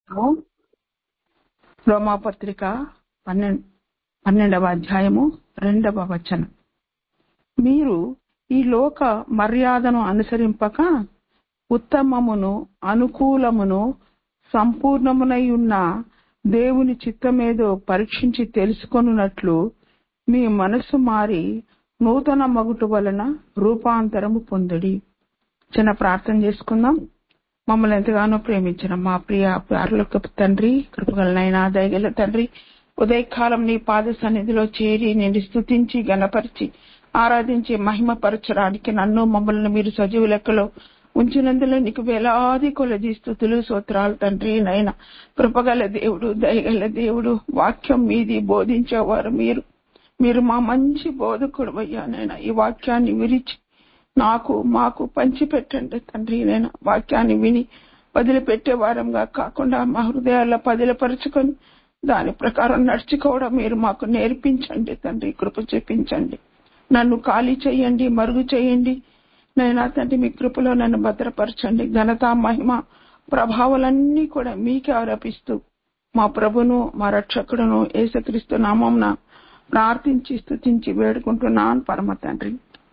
రోమాపత్రిక పన్నెండు పన్నెండవ అధ్యాయము రెండవ వచనం మీరు ఈ లోక మర్యాదను అనుసరింపక ఉత్తమమును అనుకూలమును సంపూర్ణమునై ఉన్న దేవుని చిత్తమేదో పరీక్షించి తెలుసుకొనున్నట్లు మీ మనసు మారి నూతన మగుటు వలన రూపాంతరము పొందుడి చిన్న ప్రార్థన చేసుకుందాం మమ్మల్ని ఎంతగానో ప్రేమించిన మా ప్రియ ప్యారులకు తండ్రి కృపగలనైనా దయగల తండ్రి ఉదయకాలం నీ పాద సన్నిధిలో చేరి నేను స్తుతించి గణపరిచి ఆరాధించి మహిమపరచడానికి నన్ను మమ్మల్ని మీరు సజీవ లెక్కలో ఉంచినందులో నీకు వేలాది కొలది స్థుతులు సూత్రాలు తండ్రి నైనా కృపగల దేవుడు దయగల దేవుడు వాక్యం మీది బోధించేవారు మీరు మీరు మా మంచి బోధకుడు అయ్యా నైనా ఈ వాక్యాన్ని విరిచి నాకు మాకు పంచిపెట్టండి తండ్రి నేను వాక్యాన్ని విని వదిలిపెట్టే వారంగా కాకుండా మా హృదయాల్లో పదిలపరుచుకొని దాని ప్రకారం నడుచుకోవడం మీరు మాకు నేర్పించండి తండ్రి కృప చూపించండి నన్ను ఖాళీ చేయండి మరుగు చేయండి నైనా తండ్రి మీ కృపలో నన్ను భద్రపరచండి ఘనత మహిమ ప్రభావాలన్నీ కూడా మీకే ఆరోపిస్తూ మా ప్రభును మా రక్షకుడును యేసుక్రీస్తు నామంన ప్రార్థించి స్థుతించి వేడుకుంటున్నాను పరమ తండ్రి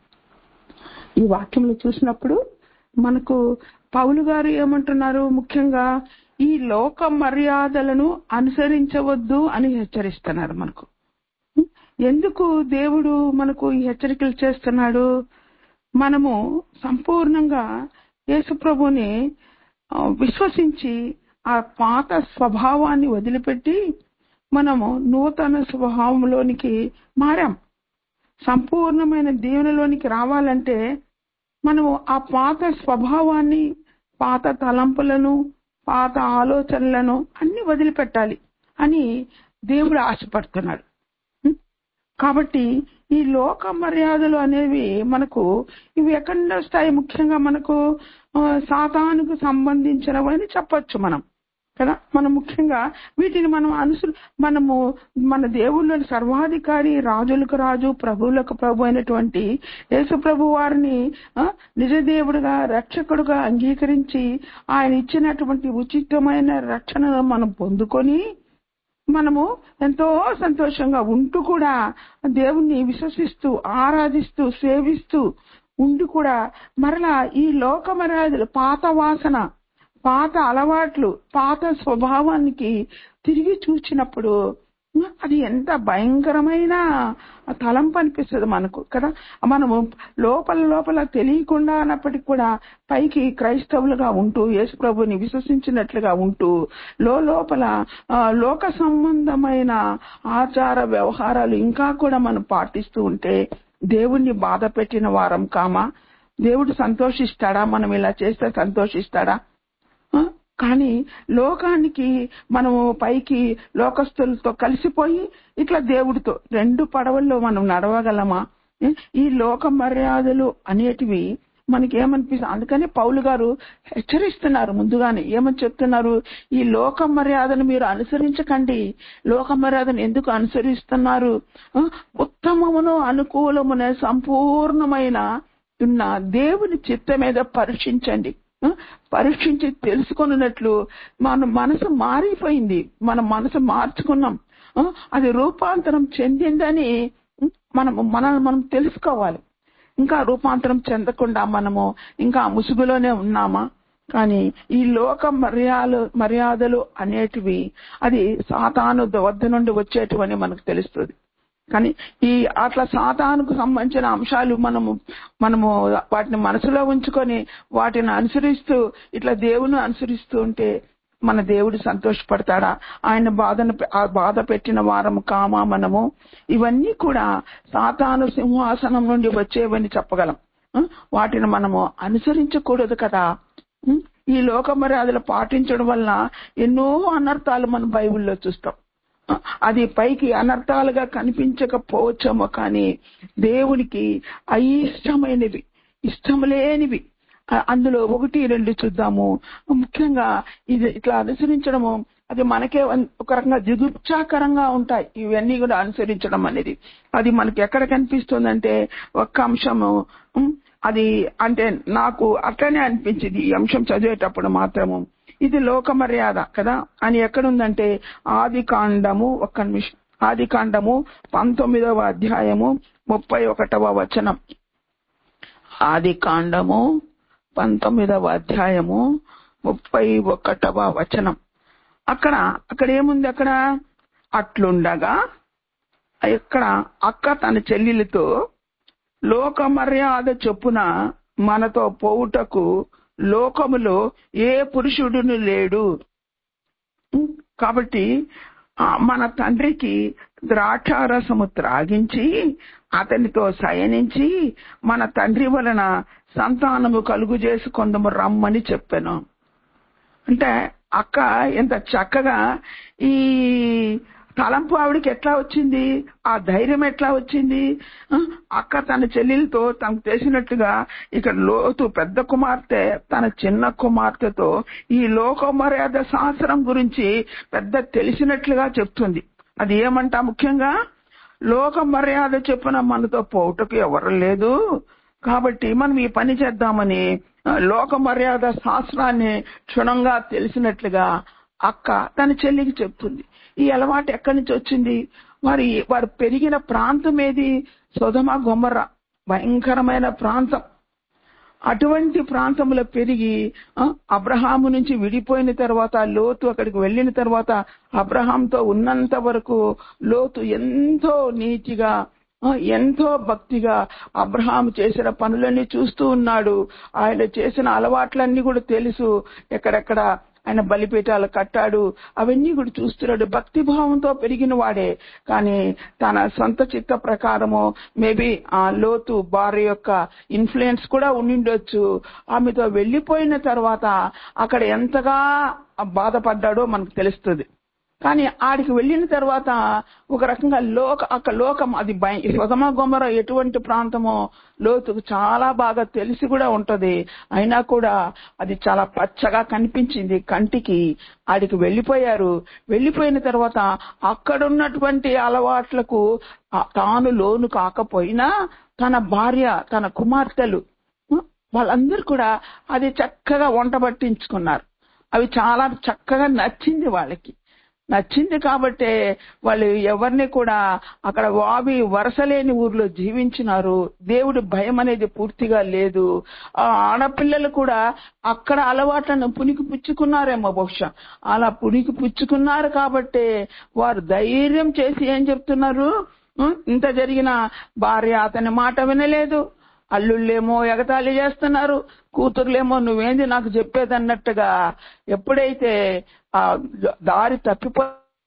ఈ వాక్యంలో చూసినప్పుడు మనకు పౌలు గారు ఏమంటున్నారు ముఖ్యంగా ఈ లోక మర్యాదలను అనుసరించవద్దు అని హెచ్చరిస్తున్నారు మనకు ఎందుకు దేవుడు మనకు ఈ హెచ్చరికలు చేస్తున్నాడు మనము సంపూర్ణంగా యేసుప్రభుని విశ్వసించి ఆ పాత స్వభావాన్ని వదిలిపెట్టి మనము నూతన స్వభావంలోనికి మారాం సంపూర్ణమైన దేవునిలోనికి రావాలంటే మనము ఆ పాత స్వభావాన్ని పాత తలంపులను పాత ఆలోచనలను అన్ని వదిలిపెట్టాలి అని దేవుడు ఆశపడుతున్నాడు కాబట్టి ఈ లోక మర్యాదలు అనేవి మనకు ఇవి ఎక్కడ వస్తాయి ముఖ్యంగా మనకు సాతానుకు సంబంధించినవని చెప్పొచ్చు మనం కదా మనం ముఖ్యంగా వీటిని మనం అనుసు మనము మన దేవుళ్ళని సర్వాధికారి రాజులకు రాజు ప్రభువులకు ప్రభు అయినటువంటి యేసు ప్రభు వారిని నిజ దేవుడుగా రక్షకుడుగా అంగీకరించి ఆయన ఇచ్చినటువంటి ఉచితమైన రక్షణను మనం పొందుకొని మనము ఎంతో సంతోషంగా ఉంటూ కూడా దేవుణ్ణి విశ్వసిస్తూ ఆరాధిస్తూ సేవిస్తూ ఉండి కూడా మరలా ఈ లోక మర్యాదలు పాత వాసన పాత అలవాట్లు పాత స్వభావానికి తిరిగి చూచినప్పుడు అది ఎంత భయంకరమైన తలంపు అనిపిస్తుంది మనకు కదా మనము లోపల లోపల తెలియకుండా అన్నప్పటికీ కూడా పైకి క్రైస్తవులుగా ఉంటూ యేసు ప్రభుని విశ్వసించినట్లుగా ఉంటూ లోపల లోక సంబంధమైన ఆచార వ్యవహారాలు ఇంకా కూడా మనం పాటిస్తూ ఉంటే దేవుణ్ణి బాధ పెట్టిన వారం కామా దేవుడు సంతోషిస్తాడా మనం ఇలా చేస్తే సంతోషిస్తాడా కానీ లోకానికి మనము పైకి లోకస్తులతో కలిసిపోయి ఇట్లా దేవుడితో రెండు పడవల్లో మనం నడవగలమా ఈ లోక మర్యాదలు అనేటివి మనకి ఏమనిపిస్తుంది అందుకని పౌలు గారు హెచ్చరిస్తున్నారు ముందుగానే ఏమని చెప్తున్నారు ఈ లోక మర్యాదను మీరు అనుసరించకండి లోక మర్యాదను ఎందుకు అనుసరిస్తున్నారు ఉత్తమమును అనుకూలమున సంపూర్ణమైన ఉన్న దేవుని చిత్త మీద పరీక్షించండి పరీక్షించి తెలుసుకున్నట్లు మన మనసు మారిపోయింది మన మనసు మార్చుకున్నాం అది రూపాంతరం చెందిందని మనం మనల్ని మనం తెలుసుకోవాలి ఇంకా రూపాంతరం చెందకుండా మనము ఇంకా ముసుగులోనే ఉన్నామా కానీ ఈ లోక మర్యాద మర్యాదలు అనేటివి అది సాతాను వద్ద నుండి వచ్చేటివని మనకు తెలుస్తుంది కానీ ఈ అట్లా సాతానుకు సంబంధించిన అంశాలు మనము మనము వాటిని మనసులో ఉంచుకొని వాటిని అనుసరిస్తూ ఇట్లా దేవుని అనుసరిస్తూ ఉంటే మన దేవుడు సంతోషపడతాడా ఆయన బాధను బాధ పెట్టిన వారము కామా మనము ఇవన్నీ కూడా సాతాను సింహాసనం నుండి వచ్చేవని చెప్పగలం వాటిని మనము అనుసరించకూడదు కదా ఈ లోక మర్యాదలు పాటించడం వల్ల ఎన్నో అనర్థాలు మనం బైబిల్లో చూస్తాం అది పైకి అనర్థాలుగా కనిపించకపోవచ్చేమో కానీ దేవునికి అయిష్టమైనవి ఇష్టం లేనివి అందులో ఒకటి రెండు చూద్దాము ముఖ్యంగా ఇది ఇట్లా అనుసరించడము అది మనకే ఒక రకంగా జిగుప్సాకరంగా ఉంటాయి ఇవన్నీ కూడా అనుసరించడం అనేది అది మనకి ఎక్కడ కనిపిస్తుందంటే ఒక్క అంశము అది అంటే నాకు అట్లనే అనిపించింది ఈ అంశం చదివేటప్పుడు మాత్రము ఇది లోక మర్యాద కదా అని ఎక్కడుందంటే ఆది కాండము ఒక్క నిమిషం ఆది కాండము పంతొమ్మిదవ అధ్యాయము ముప్పై ఒకటవ వచనం ఆది కాండము పంతొమ్మిదవ అధ్యాయము ముప్పై ఒకటవ వచనం అక్కడ అక్కడ ఏముంది అక్కడ అట్లుండగా ఇక్కడ అక్క తన చెల్లెలితో లోక మర్యాద చొప్పున మనతో పోవుటకు లోకములో ఏ పురుషుడును లేడు ఉం? కాబట్టి ఆ, మన తండ్రికి ద్రాక్షారసము త్రాగించి అతనితో శయనించి మన తండ్రి వలన సంతానము కలుగు చేసుకొందము రమ్మని చెప్పాను అంటే అక్క ఎంత చక్కగా ఈ తలంపు ఆవిడకి ఎట్లా వచ్చింది ఆ ధైర్యం ఎట్లా వచ్చింది ఆ, అక్క తన చెల్లెలతో తనకు తెలిసినట్టుగా ఇక్కడ లోతు పెద్ద కుమార్తె తన చిన్న కుమార్తెతో ఈ లోక మర్యాద శాస్త్రం గురించి పెద్ద తెలిసినట్లుగా చెప్తుంది అది ఏమంటా ముఖ్యంగా లోక మర్యాద చెప్పున మనతో పోవుటకు ఎవరు లేదు కాబట్టి మనం ఈ పని చేద్దామని ఆ, లోక మర్యాద శాస్త్రాన్ని క్షుణంగా తెలిసినట్లుగా అక్క తన చెల్లికి చెప్తుంది ఈ అలవాటు ఎక్కడి నుంచి వచ్చింది వారి వారు పెరిగిన ప్రాంతం ఏది సొదమ గొమ్మర భయంకరమైన ప్రాంతం అటువంటి ప్రాంతంలో పెరిగి ఆ, అబ్రహాము నుంచి విడిపోయిన తర్వాత లోతు అక్కడికి వెళ్ళిన తర్వాత అబ్రహాంతో ఉన్నంత వరకు లోతు ఎంతో నీతిగా ఆ, ఎంతో భక్తిగా అబ్రహాం చేసిన పనులన్నీ చూస్తూ ఉన్నాడు ఆయన చేసిన అలవాట్లన్నీ కూడా తెలుసు ఎక్కడెక్కడ ఆయన బలిపీఠాలు కట్టాడు అవన్నీ కూడా చూస్తున్నాడు భక్తి భావంతో పెరిగిన వాడే కానీ తన సొంత చిత్త ప్రకారము మేబీ ఆ లోతు భార్య యొక్క ఇన్ఫ్లుయెన్స్ కూడా ఉండిండొచ్చు ఆమెతో వెళ్ళిపోయిన తర్వాత అక్కడ ఎంతగా బాధపడ్డాడో మనకు తెలుస్తుంది కానీ ఆడికి వెళ్ళిన తర్వాత ఒక రకంగా లోక అక్క లోకం అది భయ సుగమ గొమర ఎటువంటి ప్రాంతమో లోతుకు చాలా బాగా తెలిసి కూడా ఉంటది అయినా కూడా అది చాలా పచ్చగా కనిపించింది కంటికి ఆడికి వెళ్ళిపోయారు వెళ్ళిపోయిన తర్వాత అక్కడున్నటువంటి అలవాట్లకు ఆ తాను లోను కాకపోయినా తన భార్య తన కుమార్తెలు వాళ్ళందరూ కూడా అది చక్కగా వంట పట్టించుకున్నారు అవి చాలా చక్కగా నచ్చింది వాళ్ళకి నచ్చింది కాబట్టే వాళ్ళు ఎవరిని కూడా అక్కడ వావి వరసలేని ఊర్లో జీవించినారు దేవుడి భయం అనేది పూర్తిగా లేదు ఆ ఆడపిల్లలు కూడా అక్కడ అలవాట్లను పునికి పుచ్చుకున్నారేమో బహుశా అలా పునికి పుచ్చుకున్నారు కాబట్టే వారు ధైర్యం చేసి ఏం చెప్తున్నారు ఉం, ఇంత జరిగిన భార్య అతని మాట వినలేదు అల్లుళ్ళేమో ఎగతాళి చేస్తున్నారు కూతుర్లేమో నువ్వేంది నాకు చెప్పేది అన్నట్టుగా ఎప్పుడైతే ఆ దారి తప్పిపో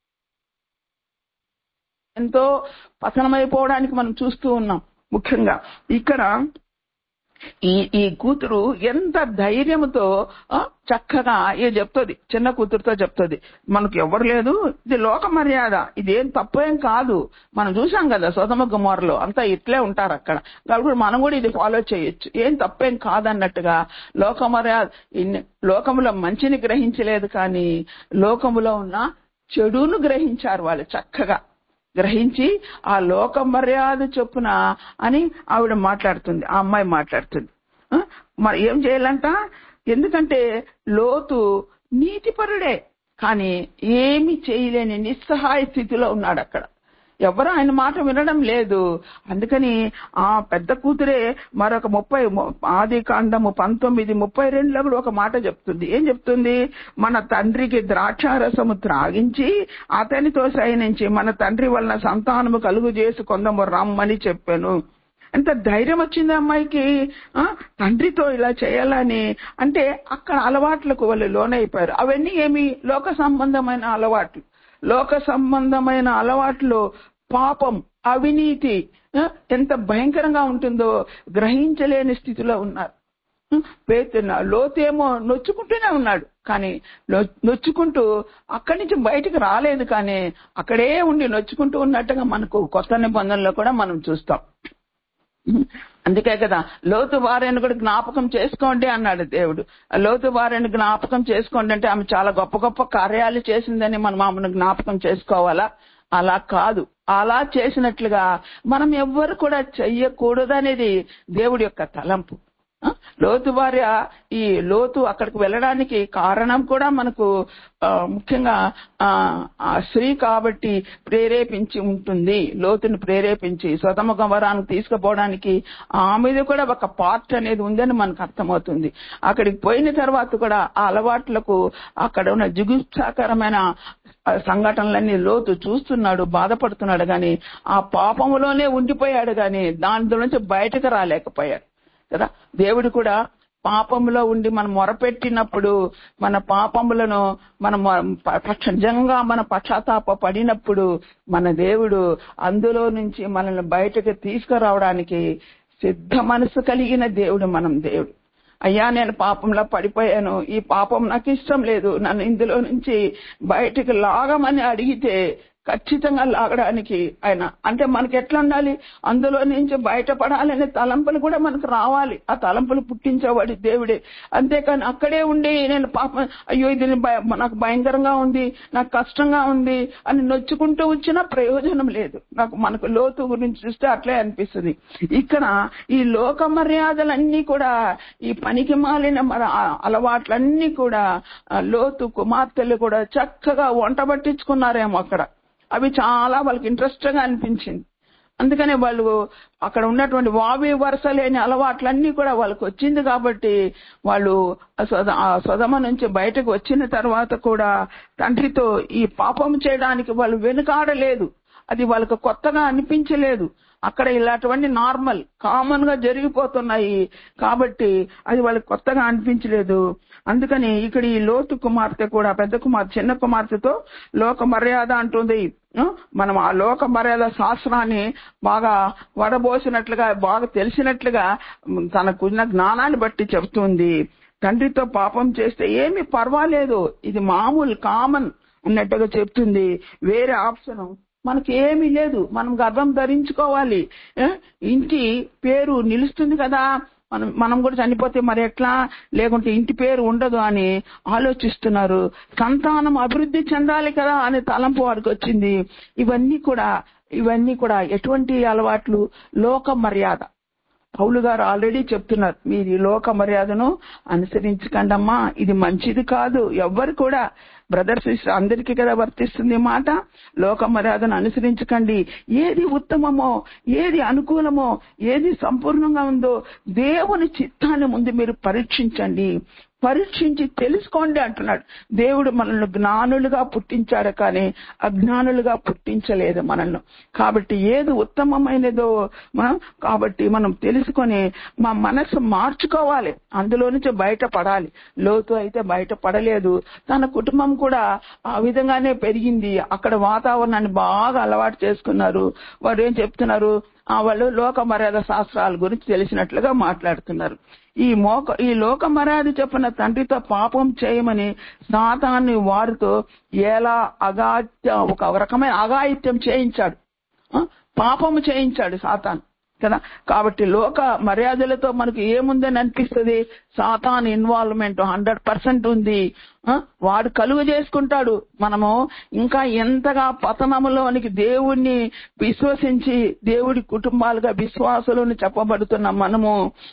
ఎంతో పతనమైపోవడానికి మనం చూస్తూ ఉన్నాం ముఖ్యంగా ఇక్కడ ఈ ఈ కూతురు ఎంత ధైర్యంతో ఆ, చక్కగా ఏ చెప్తుంది చిన్న కూతురుతో చెప్తుంది మనకు ఎవరు లేదు ఇది లోక మర్యాద ఇదేం తప్పేం కాదు మనం చూసాం కదా సోదమ గుమార్లో అంతా ఇట్లే ఉంటారు అక్కడ కాబట్టి మనం కూడా ఇది ఫాలో చేయొచ్చు ఏం తప్పేం కాదన్నట్టుగా లోక మర్యాద ఇన్ని- లోకములో మంచిని గ్రహించలేదు కానీ లోకములో ఉన్న చెడును గ్రహించారు వాళ్ళు చక్కగా గ్రహించి ఆ లోక మర్యాద చొప్పున అని ఆవిడ మాట్లాడుతుంది ఆ అమ్మాయి మాట్లాడుతుంది ఆ? మరి ఏం చేయాలంట ఎందుకంటే లోతు నీతిపరుడే కానీ ఏమి చేయలేని నిస్సహాయ స్థితిలో ఉన్నాడు అక్కడ ఎవరు ఆయన మాట వినడం లేదు అందుకని ఆ పెద్ద కూతురే మరొక ముప్పై ఆది కాండము పంతొమ్మిది ముప్పై రెండులో కూడా ఒక మాట చెప్తుంది ఏం చెప్తుంది మన తండ్రికి ద్రాక్షారసము త్రాగించి అతనితో శయనించి మన తండ్రి వలన సంతానము కలుగు చేసి కొందము రమ్మని చెప్పాను ఎంత ధైర్యం వచ్చింది అమ్మాయికి ఆ తండ్రితో ఇలా చేయాలని అంటే అక్కడ అలవాట్లకు వాళ్ళు లోనైపోయారు అవన్నీ ఏమి లోక సంబంధమైన అలవాట్లు లోక సంబంధమైన అలవాట్లు పాపం అవినీతి ఆ, ఎంత భయంకరంగా ఉంటుందో గ్రహించలేని స్థితిలో ఉన్నారు పేతున్న లోతేమో నొచ్చుకుంటూనే ఉన్నాడు కానీ నొ- నొచ్చుకుంటూ అక్కడి నుంచి బయటికి రాలేదు కానీ అక్కడే ఉండి నొచ్చుకుంటూ ఉన్నట్టుగా మనకు కొత్త నిబంధనలో కూడా మనం చూస్తాం అందుకే కదా లోతు భార్యను కూడా జ్ఞాపకం చేసుకోండి అన్నాడు దేవుడు ఆ లోతు భార్యను జ్ఞాపకం చేసుకోండి అంటే ఆమె చాలా గొప్ప గొప్ప కార్యాలు చేసిందని మనం ఆమెను జ్ఞాపకం చేసుకోవాలా అలా కాదు అలా చేసినట్లుగా మనం ఎవ్వరు కూడా చెయ్యకూడదనేది దేవుడి యొక్క తలంపు ఆ, లోతు భార్య ఈ లోతు అక్కడికి వెళ్ళడానికి కారణం కూడా మనకు ఆ, ముఖ్యంగా ఆ ఆ స్త్రీ కాబట్టి ప్రేరేపించి ఉంటుంది లోతుని ప్రేరేపించి స్వతమ గమరానికి తీసుకుపోవడానికి ఆమెది కూడా ఒక పార్ట్ అనేది ఉందని మనకు అర్థమవుతుంది అక్కడికి పోయిన తర్వాత కూడా ఆ అలవాట్లకు అక్కడ ఉన్న జిగుప్సాకరమైన ఆ సంఘటనలన్నీ లోతు చూస్తున్నాడు బాధపడుతున్నాడు గాని ఆ పాపములోనే ఉండిపోయాడు గాని దాంట్లో నుంచి బయటకు రాలేకపోయాడు కదా దేవుడు కూడా పాపములో ఉండి మనం మొరపెట్టినప్పుడు మన పాపములను మనం ప- పక్ష నిజంగా మన పశ్చాత్తాప పడినప్పుడు మన దేవుడు అందులో నుంచి మనల్ని బయటకు తీసుకురావడానికి సిద్ధ మనసు కలిగిన దేవుడు మనం దేవుడు అయ్యా నేను పాపంలో పడిపోయాను ఈ పాపం నాకు ఇష్టం లేదు నన్ను ఇందులో నుంచి బయటకు లాగమని అడిగితే ఖచ్చితంగా లాగడానికి ఆయన అంటే మనకి ఎట్లా ఉండాలి అందులో నుంచి బయటపడాలనే తలంపులు కూడా మనకు రావాలి ఆ తలంపులు పుట్టించేవాడి దేవుడే అంతేకాని అక్కడే ఉండి నేను పాపం అయ్యో ఇది నేను భయ- నాకు భయంకరంగా ఉంది నాకు కష్టంగా ఉంది అని నొచ్చుకుంటూ వచ్చినా ప్రయోజనం లేదు నాకు మనకు లోతు గురించి చూస్తే అట్లే అనిపిస్తుంది ఇక్కడ ఈ లోక మర్యాదలన్నీ కూడా ఈ పనికి మాలిన మన ఆ- అలవాట్లన్నీ కూడా ఆ లోతు కుమార్తెలు కూడా చక్కగా వంట పట్టించుకున్నారేమో అక్కడ అవి చాలా వాళ్ళకి ఇంట్రెస్ట్ గా అనిపించింది అందుకనే వాళ్ళు అక్కడ ఉన్నటువంటి వావి వరుస లేని అలవాట్లన్నీ కూడా వాళ్ళకి వచ్చింది కాబట్టి వాళ్ళు ఆ సొద- ఆ సొదమ నుంచి బయటకు వచ్చిన తర్వాత కూడా తండ్రితో ఈ పాపం చేయడానికి వాళ్ళు వెనుకాడలేదు అది వాళ్ళకు కొత్తగా అనిపించలేదు అక్కడ ఇలాంటివన్నీ నార్మల్ కామన్ గా జరిగిపోతున్నాయి కాబట్టి అది వాళ్ళకి కొత్తగా అనిపించలేదు అందుకని ఇక్కడ ఈ లోతు కుమార్తె కూడా పెద్ద కుమార్తె చిన్న కుమార్తెతో లోక మర్యాద అంటుంది ఆ, మనం ఆ లోక మర్యాద శాస్త్రాన్ని బాగా వడబోసినట్లుగా బాగా తెలిసినట్లుగా ఉమ్, తనకున్న జ్ఞానాన్ని బట్టి చెబుతుంది తండ్రితో పాపం చేస్తే ఏమి పర్వాలేదు ఇది మామూలు కామన్ అన్నట్టుగా చెప్తుంది వేరే ఆప్షన్ మనకి ఏమీ లేదు మనం గర్భం ధరించుకోవాలి ఏ? ఇంటి పేరు నిలుస్తుంది కదా మనం మనం కూడా చనిపోతే మరి ఎట్లా లేకుంటే ఇంటి పేరు ఉండదు అని ఆలోచిస్తున్నారు సంతానం అభివృద్ధి చెందాలి కదా అనే తలంపు వారికి వచ్చింది ఇవన్నీ కూడా ఇవన్నీ కూడా ఎటువంటి అలవాట్లు లోక మర్యాద పౌలు గారు ఆల్రెడీ చెప్తున్నారు మీరు ఈ లోక మర్యాదను అనుసరించకండమ్మా ఇది మంచిది కాదు ఎవ్వరు కూడా బ్రదర్స్ సిస్టర్ అందరికీ కదా వర్తిస్తుంది ఈ మాట లోక మర్యాదను అనుసరించకండి ఏది ఉత్తమమో ఏది అనుకూలమో ఏది సంపూర్ణంగా ఉందో దేవుని చిత్తాన్ని ముందు మీరు పరీక్షించండి పరీక్షించి తెలుసుకోండి అంటున్నాడు దేవుడు మనల్ని జ్ఞానులుగా పుట్టించాడు కానీ అజ్ఞానులుగా పుట్టించలేదు మనల్ని కాబట్టి ఏది ఉత్తమమైనదో మనం కాబట్టి మనం తెలుసుకొని మా మనసు మార్చుకోవాలి అందులో నుంచి బయటపడాలి లోతు అయితే బయటపడలేదు తన కుటుంబం కూడా ఆ విధంగానే పెరిగింది అక్కడ వాతావరణాన్ని బాగా అలవాటు చేసుకున్నారు వారు ఏం చెప్తున్నారు ఆ వాళ్ళు లోక మర్యాద శాస్త్రాల గురించి తెలిసినట్లుగా మాట్లాడుతున్నారు ఈ మోక ఈ లోక మర్యాద చెప్పిన తండ్రితో పాపం చేయమని సాతాన్ని వారితో ఎలా అగాత్య ఒక రకమైన అగాయిత్యం చేయించాడు ఆ? పాపము చేయించాడు సాతాన్ కదా కాబట్టి లోక మర్యాదలతో మనకు ఏముందని అనిపిస్తుంది సాతాన్ ఇన్వాల్వ్మెంట్ హండ్రెడ్ పర్సెంట్ ఉంది ఆ? వాడు కలుగు చేసుకుంటాడు మనము ఇంకా ఎంతగా పతనములోనికి దేవుణ్ణి విశ్వసించి దేవుడి కుటుంబాలుగా విశ్వాసులను చెప్పబడుతున్న మనము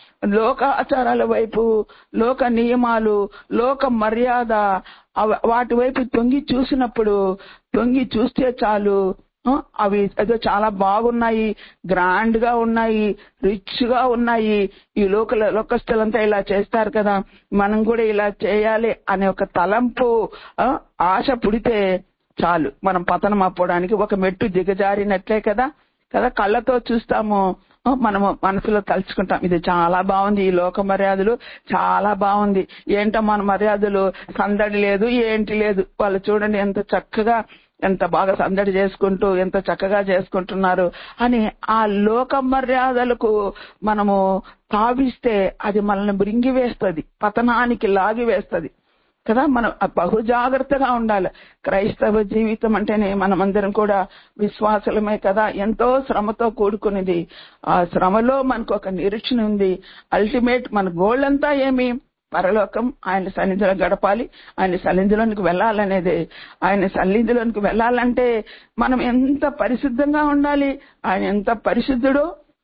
లోకాచారాల వైపు లోక నియమాలు లోక మర్యాద అవ- వాటి వైపు తొంగి చూసినప్పుడు తొంగి చూస్తే చాలు ఆ, అవి ఏదో చాలా బాగున్నాయి గ్రాండ్ గా ఉన్నాయి రిచ్ గా ఉన్నాయి ఈ లోకల లోకస్తులంతా ఇలా చేస్తారు కదా మనం కూడా ఇలా చేయాలి అనే ఒక తలంపు ఆ, ఆశ పుడితే చాలు మనం పతనం అవ్వడానికి ఒక మెట్టు దిగజారినట్లే కదా కదా కళ్ళతో చూస్తాము ఆ, మనము మనసులో తలుచుకుంటాం ఇది చాలా బాగుంది ఈ లోక మర్యాదలు చాలా బాగుంది ఏంటో మన మర్యాదలు సందడి లేదు ఏంటి లేదు వాళ్ళు చూడండి ఎంత చక్కగా ఎంత బాగా సందడి చేసుకుంటూ ఎంత చక్కగా చేసుకుంటున్నారు అని ఆ లోక మర్యాదలకు మనము తావిస్తే అది మనల్ని మృంగి వేస్తుంది పతనానికి లాగి వేస్తుంది కదా మనం బహు జాగ్రత్తగా ఉండాలి క్రైస్తవ జీవితం అంటేనే మనమందరం కూడా విశ్వాసులమే కదా ఎంతో శ్రమతో కూడుకునేది ఆ శ్రమలో మనకు ఒక నిరీక్షణ ఉంది అల్టిమేట్ మన గోల్ అంతా ఏమి పరలోకం ఆయన సన్నిధిలో గడపాలి ఆయన సన్నిధిలోనికి వెళ్ళాలనేది ఆయన సన్నిధిలోనికి వెళ్ళాలంటే మనం ఎంత పరిశుద్ధంగా ఉండాలి ఆయన ఎంత పరిశుద్ధుడో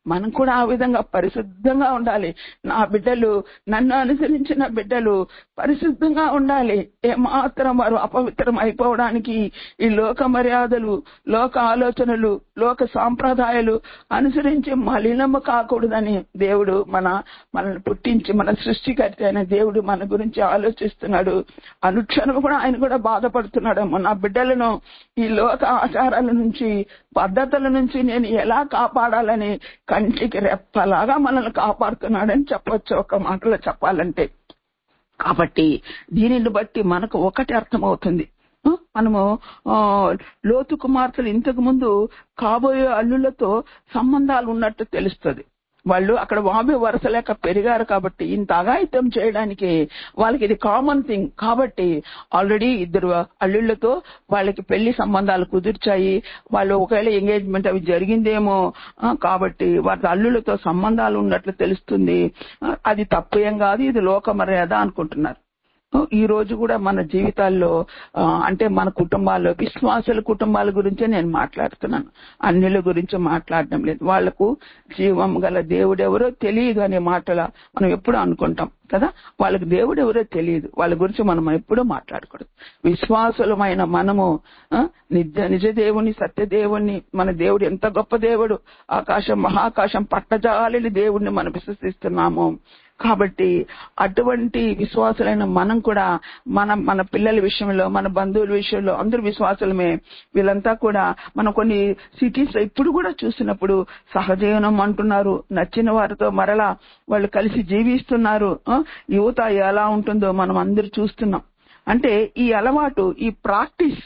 మనం కూడా ఆ విధంగా పరిశుద్ధంగా ఉండాలి నా బిడ్డలు నన్ను అనుసరించిన బిడ్డలు పరిశుద్ధంగా ఉండాలి ఏమాత్రం వారు అపవిత్రం అయిపోవడానికి ఈ లోక మర్యాదలు లోక ఆలోచనలు లోక సాంప్రదాయాలు అనుసరించి మలినము కాకూడదని దేవుడు మన మనల్ని పుట్టించి మన సృష్టికర్త అయిన దేవుడు మన గురించి ఆలోచిస్తున్నాడు అనుక్షణం కూడా ఆయన కూడా బాధపడుతున్నాడు నా బిడ్డలను ఈ లోక ఆచారాల నుంచి పద్ధతుల నుంచి నేను ఎలా కాపాడాలని కంటికి రెప్పలాగా మనల్ని కాపాడుతున్నాడని చెప్పొచ్చు ఒక మాటలో చెప్పాలంటే కాబట్టి దీనిని బట్టి మనకు ఒకటి అర్థమవుతుంది ఆ, మనము ఆ, లోతు కుమార్తెలు ఇంతకు ముందు కాబోయే అల్లులతో సంబంధాలు ఉన్నట్టు తెలుస్తుంది వాళ్ళు అక్కడ వామి వరుస లేక పెరిగారు కాబట్టి ఇంత అఘాయిత్యం చేయడానికి వాళ్ళకి ఇది కామన్ థింగ్ కాబట్టి ఆల్రెడీ ఇద్దరు అల్లుళ్ళతో వాళ్ళకి పెళ్లి సంబంధాలు కుదిర్చాయి వాళ్ళు ఒకవేళ ఎంగేజ్మెంట్ అవి జరిగిందేమో ఆ, కాబట్టి వాళ్ళ అల్లుళ్ళతో సంబంధాలు ఉన్నట్లు తెలుస్తుంది ఆ, అది తప్పు ఏం కాదు ఇది లోక మర్యాద అనుకుంటున్నారు ఈ రోజు కూడా మన జీవితాల్లో ఆ, అంటే మన కుటుంబాల్లో విశ్వాసుల కుటుంబాల గురించే నేను మాట్లాడుతున్నాను అన్యుల గురించి మాట్లాడడం లేదు వాళ్లకు జీవం గల దేవుడెవరో తెలియదు అనే మాటల మనం ఎప్పుడు అనుకుంటాం కదా వాళ్ళకి దేవుడు ఎవరో తెలియదు వాళ్ళ గురించి మనం ఎప్పుడూ మాట్లాడకూడదు విశ్వాసులమైన మనము ఆ, నిజ నిజ దేవుని సత్య దేవుణ్ణి మన దేవుడు ఎంత గొప్ప దేవుడు ఆకాశం మహాకాశం పట్టజాలని దేవుణ్ణి మనం విశ్వసిస్తున్నాము కాబట్టి అటువంటి విశ్వాసులైన మనం కూడా మన మన పిల్లల విషయంలో మన బంధువుల విషయంలో అందరు విశ్వాసులమే వీళ్ళంతా కూడా మనం కొన్ని సిటీస్ లో ఇప్పుడు కూడా చూసినప్పుడు సహజీవనం అంటున్నారు నచ్చిన వారితో మరలా వాళ్ళు కలిసి జీవిస్తున్నారు ఆ, యువత ఎలా ఉంటుందో మనం అందరు చూస్తున్నాం అంటే ఈ అలవాటు ఈ ప్రాక్టీస్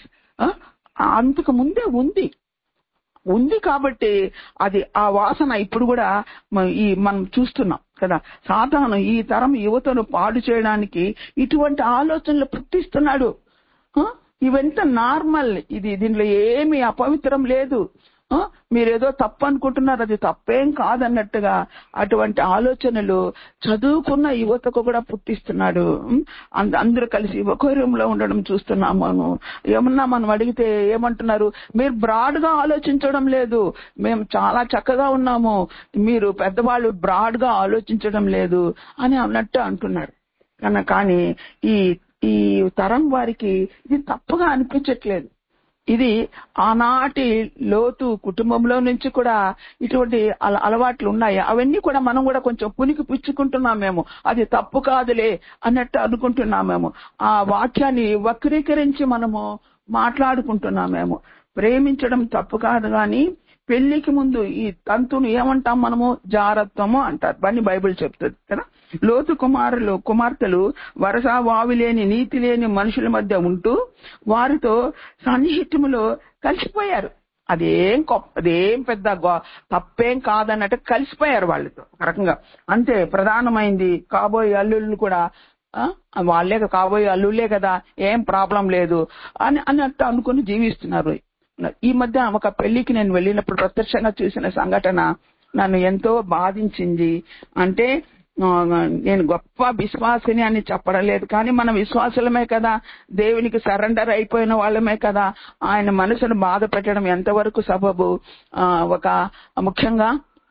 అంతకు ముందే ఉంది ఉంది కాబట్టి అది ఆ వాసన ఇప్పుడు కూడా మ- ఈ మనం చూస్తున్నాం కదా సాతాను ఈ తరం యువతను పాడు చేయడానికి ఇటువంటి ఆలోచనలు పుట్టిస్తున్నాడు ఆ? ఇవంత నార్మల్ ఇది దీనిలో ఏమి అపవిత్రం లేదు ఆ? మీరేదో తప్పు అనుకుంటున్నారు అది తప్పేం కాదన్నట్టుగా అటువంటి ఆలోచనలు చదువుకున్న యువతకు కూడా పుట్టిస్తున్నాడు ఉం? అంద- అందరూ కలిసి ఒకే రూమ్ లో ఉండడం చూస్తున్నాము మనం. ఏమన్నా మనం అడిగితే ఏమంటున్నారు మీరు బ్రాడ్ గా ఆలోచించడం లేదు మేము చాలా చక్కగా ఉన్నాము మీరు పెద్దవాళ్ళు బ్రాడ్ గా ఆలోచించడం లేదు అని అన్నట్టు అంటున్నారు కన కానీ ఈ ఈ తరం వారికి ఇది తప్పుగా అనిపించట్లేదు ఇది ఆనాటి లోతు కుటుంబంలో నుంచి కూడా ఇటువంటి అల- అలవాట్లు ఉన్నాయి అవన్నీ కూడా మనం కూడా కొంచెం పునికి పుచ్చుకుంటున్నామేమో అది తప్పు కాదులే అన్నట్టు అనుకుంటున్నామేమో ఆ వాక్యాన్ని వక్రీకరించి మనము మాట్లాడుకుంటున్నామేమో ప్రేమించడం తప్పు కాదు కానీ పెళ్లికి ముందు ఈ తంతును ఏమంటాం మనము జారత్వము అంటారు దాన్ని బైబిల్ చెప్తుంది కదా లోతు కుమారులు కుమార్తెలు వరస వావి లేని నీతి లేని మనుషుల మధ్య ఉంటూ వారితో సన్నిహితములో కలిసిపోయారు అదేం గొప్ప అదేం పెద్ద గొ- తప్పేం కాదన్నట్టు కలిసిపోయారు వాళ్ళతో ఒక రకంగా అంతే ప్రధానమైంది కాబోయే అల్లుళ్ళు కూడా ఆ, వాళ్ళే కాబోయే అల్లుళ్ళే కదా ఏం ప్రాబ్లం లేదు అని అన్నట్టు అనుకుని జీవిస్తున్నారు ఈ మధ్య ఒక పెళ్లికి నేను వెళ్ళినప్పుడు ప్రత్యక్షంగా చూసిన సంఘటన నన్ను ఎంతో బాధించింది అంటే ఆ, నేను గొప్ప విశ్వాసిని అని చెప్పడం లేదు కానీ మన విశ్వాసులమే కదా దేవునికి సరెండర్ అయిపోయిన వాళ్ళమే కదా ఆయన మనసును బాధ పెట్టడం ఎంతవరకు సబబు ఆ, ఒక ముఖ్యంగా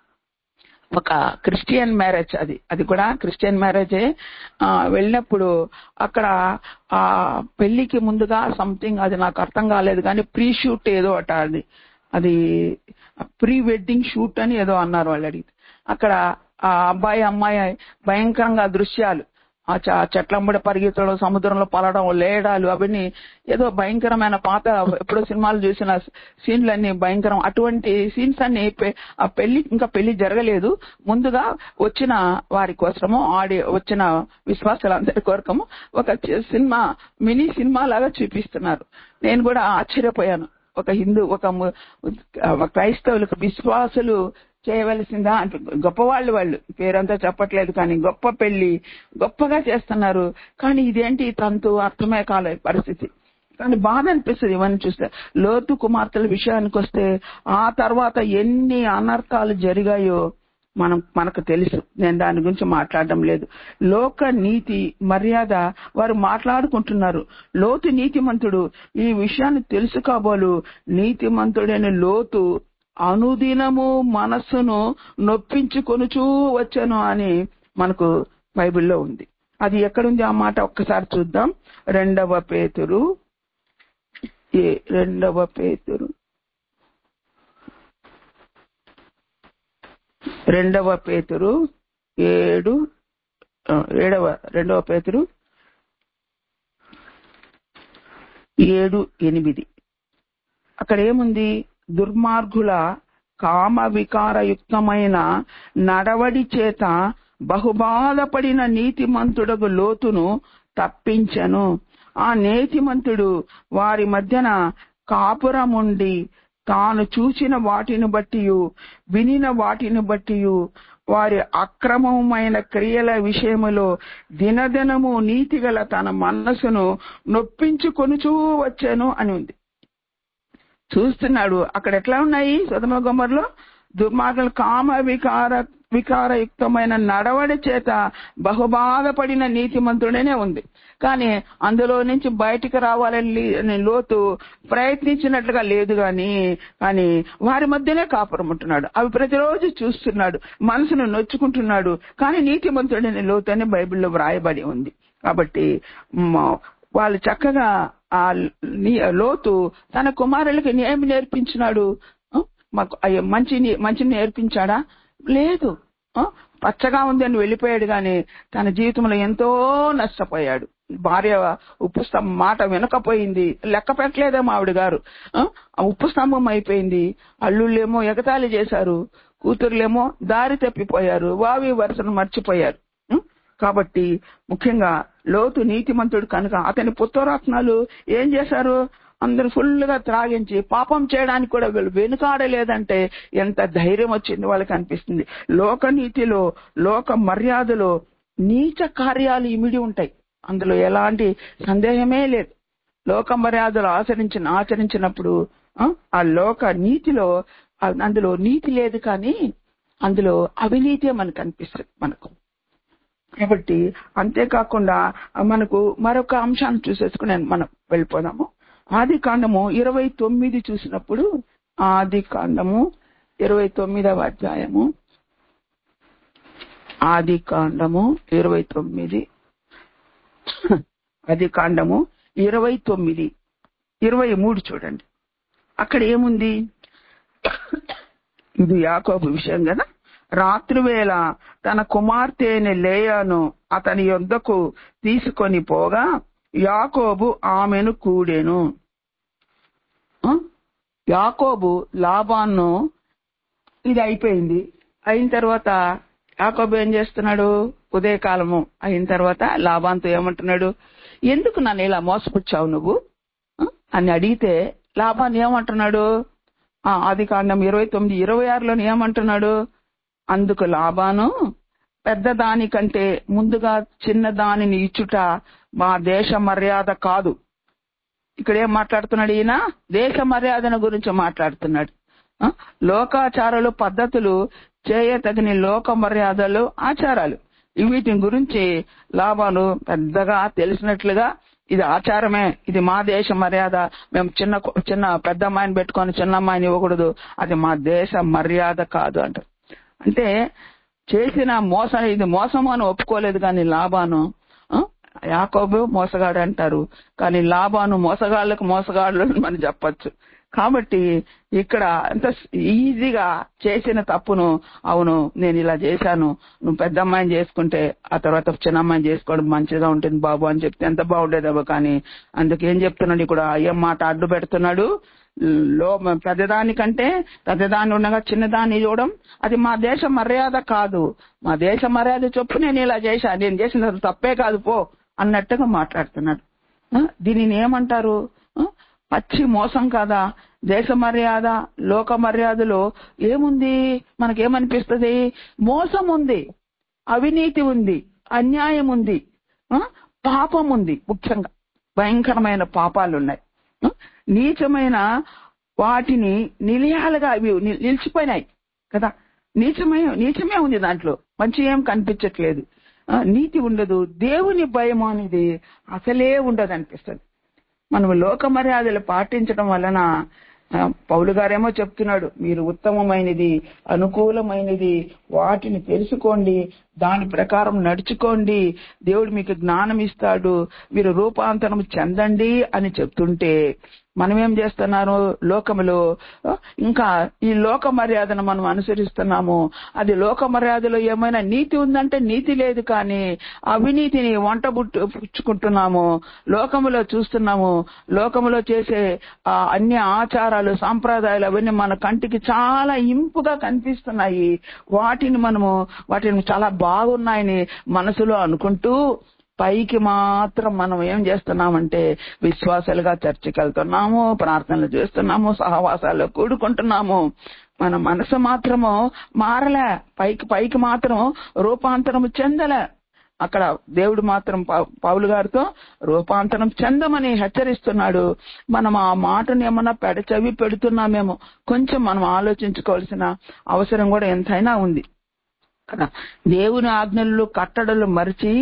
ఒక క్రిస్టియన్ మ్యారేజ్ అది అది కూడా క్రిస్టియన్ మ్యారేజే ఆ, వెళ్ళినప్పుడు అక్కడ ఆ పెళ్లికి ముందుగా సంథింగ్ అది నాకు అర్థం కాలేదు కానీ ప్రీ షూట్ ఏదో అట అది అది ప్రీ వెడ్డింగ్ షూట్ అని ఏదో అన్నారు వాళ్ళు అడిగితే అక్కడ ఆ అబ్బాయి అమ్మాయి భయంకరంగా దృశ్యాలు ఆ చ- చెట్లంబడి పరిగెత్తడం సముద్రంలో పలడం లేడాలు అవన్నీ ఏదో భయంకరమైన పాత ఎప్పుడో సినిమాలు చూసిన సీన్లన్నీ భయంకరం అటువంటి సీన్స్ అన్ని పె- ఆ పెళ్లి ఇంకా పెళ్లి జరగలేదు ముందుగా వచ్చిన వారి కోసము ఆడి వచ్చిన విశ్వాసాలందరి కోరకము ఒక చి- సినిమా మినీ సినిమా లాగా చూపిస్తున్నారు నేను కూడా ఆశ్చర్యపోయాను ఒక హిందూ ఒక ము- ఒక క్రైస్తవులకు విశ్వాసులు చేయవలసిందా అంటే గొప్పవాళ్ళు వాళ్ళు పేరంతా చెప్పట్లేదు కానీ గొప్ప పెళ్లి గొప్పగా చేస్తున్నారు కానీ ఇదేంటి ఈ తంతు అర్థమే కాలే పరిస్థితి కానీ బాధ అనిపిస్తుంది ఇవన్నీ చూస్తే లోతు కుమార్తెల విషయానికి వస్తే ఆ తర్వాత ఎన్ని అనర్థాలు జరిగాయో మనం మనకు తెలుసు నేను దాని గురించి మాట్లాడడం లేదు లోక నీతి మర్యాద వారు మాట్లాడుకుంటున్నారు లోతు నీతిమంతుడు ఈ విషయాన్ని తెలుసు కాబోలు నీతిమంతుడైన లోతు అనుదినము మనస్సును నొప్పించుకొనుచూ వచ్చాను అని మనకు బైబిల్లో ఉంది అది ఎక్కడుంది ఆ మాట ఒక్కసారి చూద్దాం రెండవ పేతురు ఏ రెండవ పేతురు రెండవ పేతురు ఏడు ఆ, ఏడవ రెండవ పేతురు ఏడు ఎనిమిది అక్కడ ఏముంది దుర్మార్గుల కామ వికారయుక్తమైన నడవడి చేత బహుబాధపడిన నీతిమంతుడగు లోతును తప్పించను ఆ నీతిమంతుడు వారి మధ్యన కాపురముండి తాను చూచిన వాటిని బట్టి వినిన వాటిని బట్టి వారి అక్రమమైన క్రియల విషయములో దినదినము నీతిగల తన మనస్సును నొప్పించుకొనుచూ వచ్చాను అని ఉంది చూస్తున్నాడు అక్కడ ఎట్లా ఉన్నాయి సుధమ గుమ్మర్లో దుర్మార్గులు కామ వికార వికారయుక్తమైన నడవడి చేత బహుబాధపడిన నీతిమంతుడనే ఉంది కానీ అందులో నుంచి బయటికి రావాలని అని లోతు ప్రయత్నించినట్లుగా లేదు గాని కానీ వారి మధ్యనే కాపురం ఉంటున్నాడు అవి ప్రతిరోజు చూస్తున్నాడు మనసును నొచ్చుకుంటున్నాడు కానీ నీతిమంతుడని లోతు అని బైబిల్లో వ్రాయబడి ఉంది కాబట్టి మ- వాళ్ళు చక్కగా ఆ నీ- లోతు తన కుమారులకి ఏమి నేర్పించినాడు ఆ? మాకు అయ్యో మంచి మంచి నేర్పించాడా లేదు ఆ? పచ్చగా ఉంది అని వెళ్ళిపోయాడు గాని తన జీవితంలో ఎంతో నష్టపోయాడు భార్య ఉప్పు స్తంభం మాట వినకపోయింది లెక్క పెట్టలేదేమో ఆవిడ గారు ఆ? ఆ ఉప్పు స్తంభం అయిపోయింది అల్లుళ్ళేమో ఎగతాళి చేశారు కూతుర్లేమో దారి తప్పిపోయారు వావి వరుసను మర్చిపోయారు ఉం? కాబట్టి ముఖ్యంగా లోతు నీతిమంతుడు కనుక అతని పుత్రరత్నాలు ఏం చేశారు అందరు ఫుల్ గా త్రాగించి పాపం చేయడానికి కూడా వీళ్ళు వెనుకాడలేదంటే ఎంత ధైర్యం వచ్చింది వాళ్ళకి అనిపిస్తుంది లోక నీతిలో లోక మర్యాదలో నీచ కార్యాలు ఇమిడి ఉంటాయి అందులో ఎలాంటి సందేహమే లేదు లోక మర్యాదలు ఆచరించిన ఆచరించినప్పుడు ఆ, ఆ లోక నీతిలో ఆ- అందులో నీతి లేదు కానీ అందులో అవినీతి మనకు అనిపిస్తుంది మనకు కాబట్టి అంతేకాకుండా మనకు మరొక అంశాన్ని చూసేసుకుని మనం వెళ్ళిపోదాము ఆది కాండము ఇరవై తొమ్మిది చూసినప్పుడు ఆది కాండము ఇరవై తొమ్మిదవ అధ్యాయము ఆది కాండము ఇరవై తొమ్మిది ఆది కాండము ఇరవై తొమ్మిది ఇరవై మూడు చూడండి అక్కడ ఏముంది ఇది యాకోబు విషయం కదా రాత్రివేళ తన కుమార్తె అయిన లేయాను అతని యొద్దకు తీసుకొని పోగా యాకోబు ఆమెను కూడెను ఆ? యాకోబు లాభాన్ని ఇది అయిపోయింది అయిన తర్వాత యాకోబు ఏం చేస్తున్నాడు ఉదయకాలము అయిన తర్వాత లాభాంతో ఏమంటున్నాడు ఎందుకు నన్ను ఇలా మోసపుచ్చావు నువ్వు ఆ? అని అడిగితే లాభాన్ని ఏమంటున్నాడు ఆ ఆది కాండం ఇరవై తొమ్మిది ఇరవై ఆరులోని ఏమంటున్నాడు అందుకు లాభాను పెద్ద దానికంటే ముందుగా చిన్న దానిని ఇచ్చుట మా దేశ మర్యాద కాదు ఇక్కడ ఏం మాట్లాడుతున్నాడు ఈయన దేశ మర్యాదన గురించి మాట్లాడుతున్నాడు ఆ? లోకాచారాలు పద్ధతులు చేయతగిన లోక మర్యాదలు ఆచారాలు వీటి గురించి లాభాలు పెద్దగా తెలిసినట్లుగా ఇది ఆచారమే ఇది మా దేశ మర్యాద మేము చిన్న చిన్న పెద్ద అమ్మాయిని పెట్టుకొని చిన్న అమ్మాయిని ఇవ్వకూడదు అది మా దేశ మర్యాద కాదు అంటారు అంటే చేసిన మోసం ఇది మోసము అని ఒప్పుకోలేదు కానీ లాభాను ఆ? యాకోబు మోసగాడు అంటారు కానీ లాభాను మోసగాళ్ళకు మోసగాళ్ళు అని మనం చెప్పొచ్చు కాబట్టి ఇక్కడ ఎంత ఈజీగా చేసిన తప్పును అవును నేను ఇలా చేశాను నువ్వు పెద్ద అమ్మాయిని చేసుకుంటే ఆ తర్వాత చిన్న అమ్మాయిని చేసుకోవడం మంచిగా ఉంటుంది బాబు అని చెప్తే ఎంత బాగుండేదేమో కానీ అందుకేం చెప్తున్నాడు ఇక్కడ ఏం మాట అడ్డు పెడుతున్నాడు లో పెద్దదానికంటే పెద్దదాన్ని ఉండగా చిన్నదాన్ని చూడడం అది మా దేశ మర్యాద కాదు మా దేశ మర్యాద చొప్పు నేను ఇలా చేశా నేను చేసిన తప్పే కాదు పో అన్నట్టుగా మాట్లాడుతున్నాడు ఆ, దీనిని ఏమంటారు ఆ, పచ్చి మోసం కాదా దేశ మర్యాద లోక మర్యాదలో ఏముంది మనకేమనిపిస్తుంది మోసం ఉంది అవినీతి ఉంది అన్యాయం ఉంది ఆ, పాపం ఉంది ముఖ్యంగా భయంకరమైన పాపాలు ఉన్నాయి ఆ, నీచమైన వాటిని నిలయాలుగా అవి ని- నిలిచిపోయినాయి కదా నీచమైన నీచమే ఉంది దాంట్లో మంచి ఏం కనిపించట్లేదు ఆ, నీతి ఉండదు దేవుని భయం అనేది అసలే ఉండదు అనిపిస్తుంది మనం లోక మర్యాదలు పాటించడం వలన ఆ, పౌలు గారేమో చెప్తున్నాడు మీరు ఉత్తమమైనది అనుకూలమైనది వాటిని తెలుసుకోండి దాని ప్రకారం నడుచుకోండి దేవుడు మీకు జ్ఞానం ఇస్తాడు మీరు రూపాంతరం చెందండి అని చెప్తుంటే మనం ఏం చేస్తున్నారు లోకములో ఆ, ఇంకా ఈ లోక మర్యాదను మనం అనుసరిస్తున్నాము అది లోక మర్యాదలో ఏమైనా నీతి ఉందంటే నీతి లేదు కానీ అవినీతిని వంట బుట్టు పుచ్చుకుంటున్నాము లోకములో చూస్తున్నాము లోకములో చేసే ఆ అన్ని ఆచారాలు సాంప్రదాయాలు అవన్నీ మన కంటికి చాలా ఇంపుగా కనిపిస్తున్నాయి వాటిని మనము వాటిని చాలా బాగున్నాయని మనసులో అనుకుంటూ పైకి మాత్రం మనం ఏం చేస్తున్నామంటే విశ్వాసాలుగా చర్చికి వెళ్తున్నాము ప్రార్థనలు చేస్తున్నాము సహవాసాల్లో కూడుకుంటున్నాము మన మనసు మాత్రము మారలే పైకి పైకి మాత్రం రూపాంతరము చెందలే అక్కడ దేవుడు మాత్రం పౌ- పౌలు గారితో రూపాంతరం చెందమని హెచ్చరిస్తున్నాడు మనం ఆ మాటను ఏమన్నా పెడచవి పెడుతున్నామేమో కొంచెం మనం ఆలోచించుకోవాల్సిన అవసరం కూడా ఎంతైనా ఉంది కదా దేవుని ఆజ్ఞలు కట్టడలు మరిచి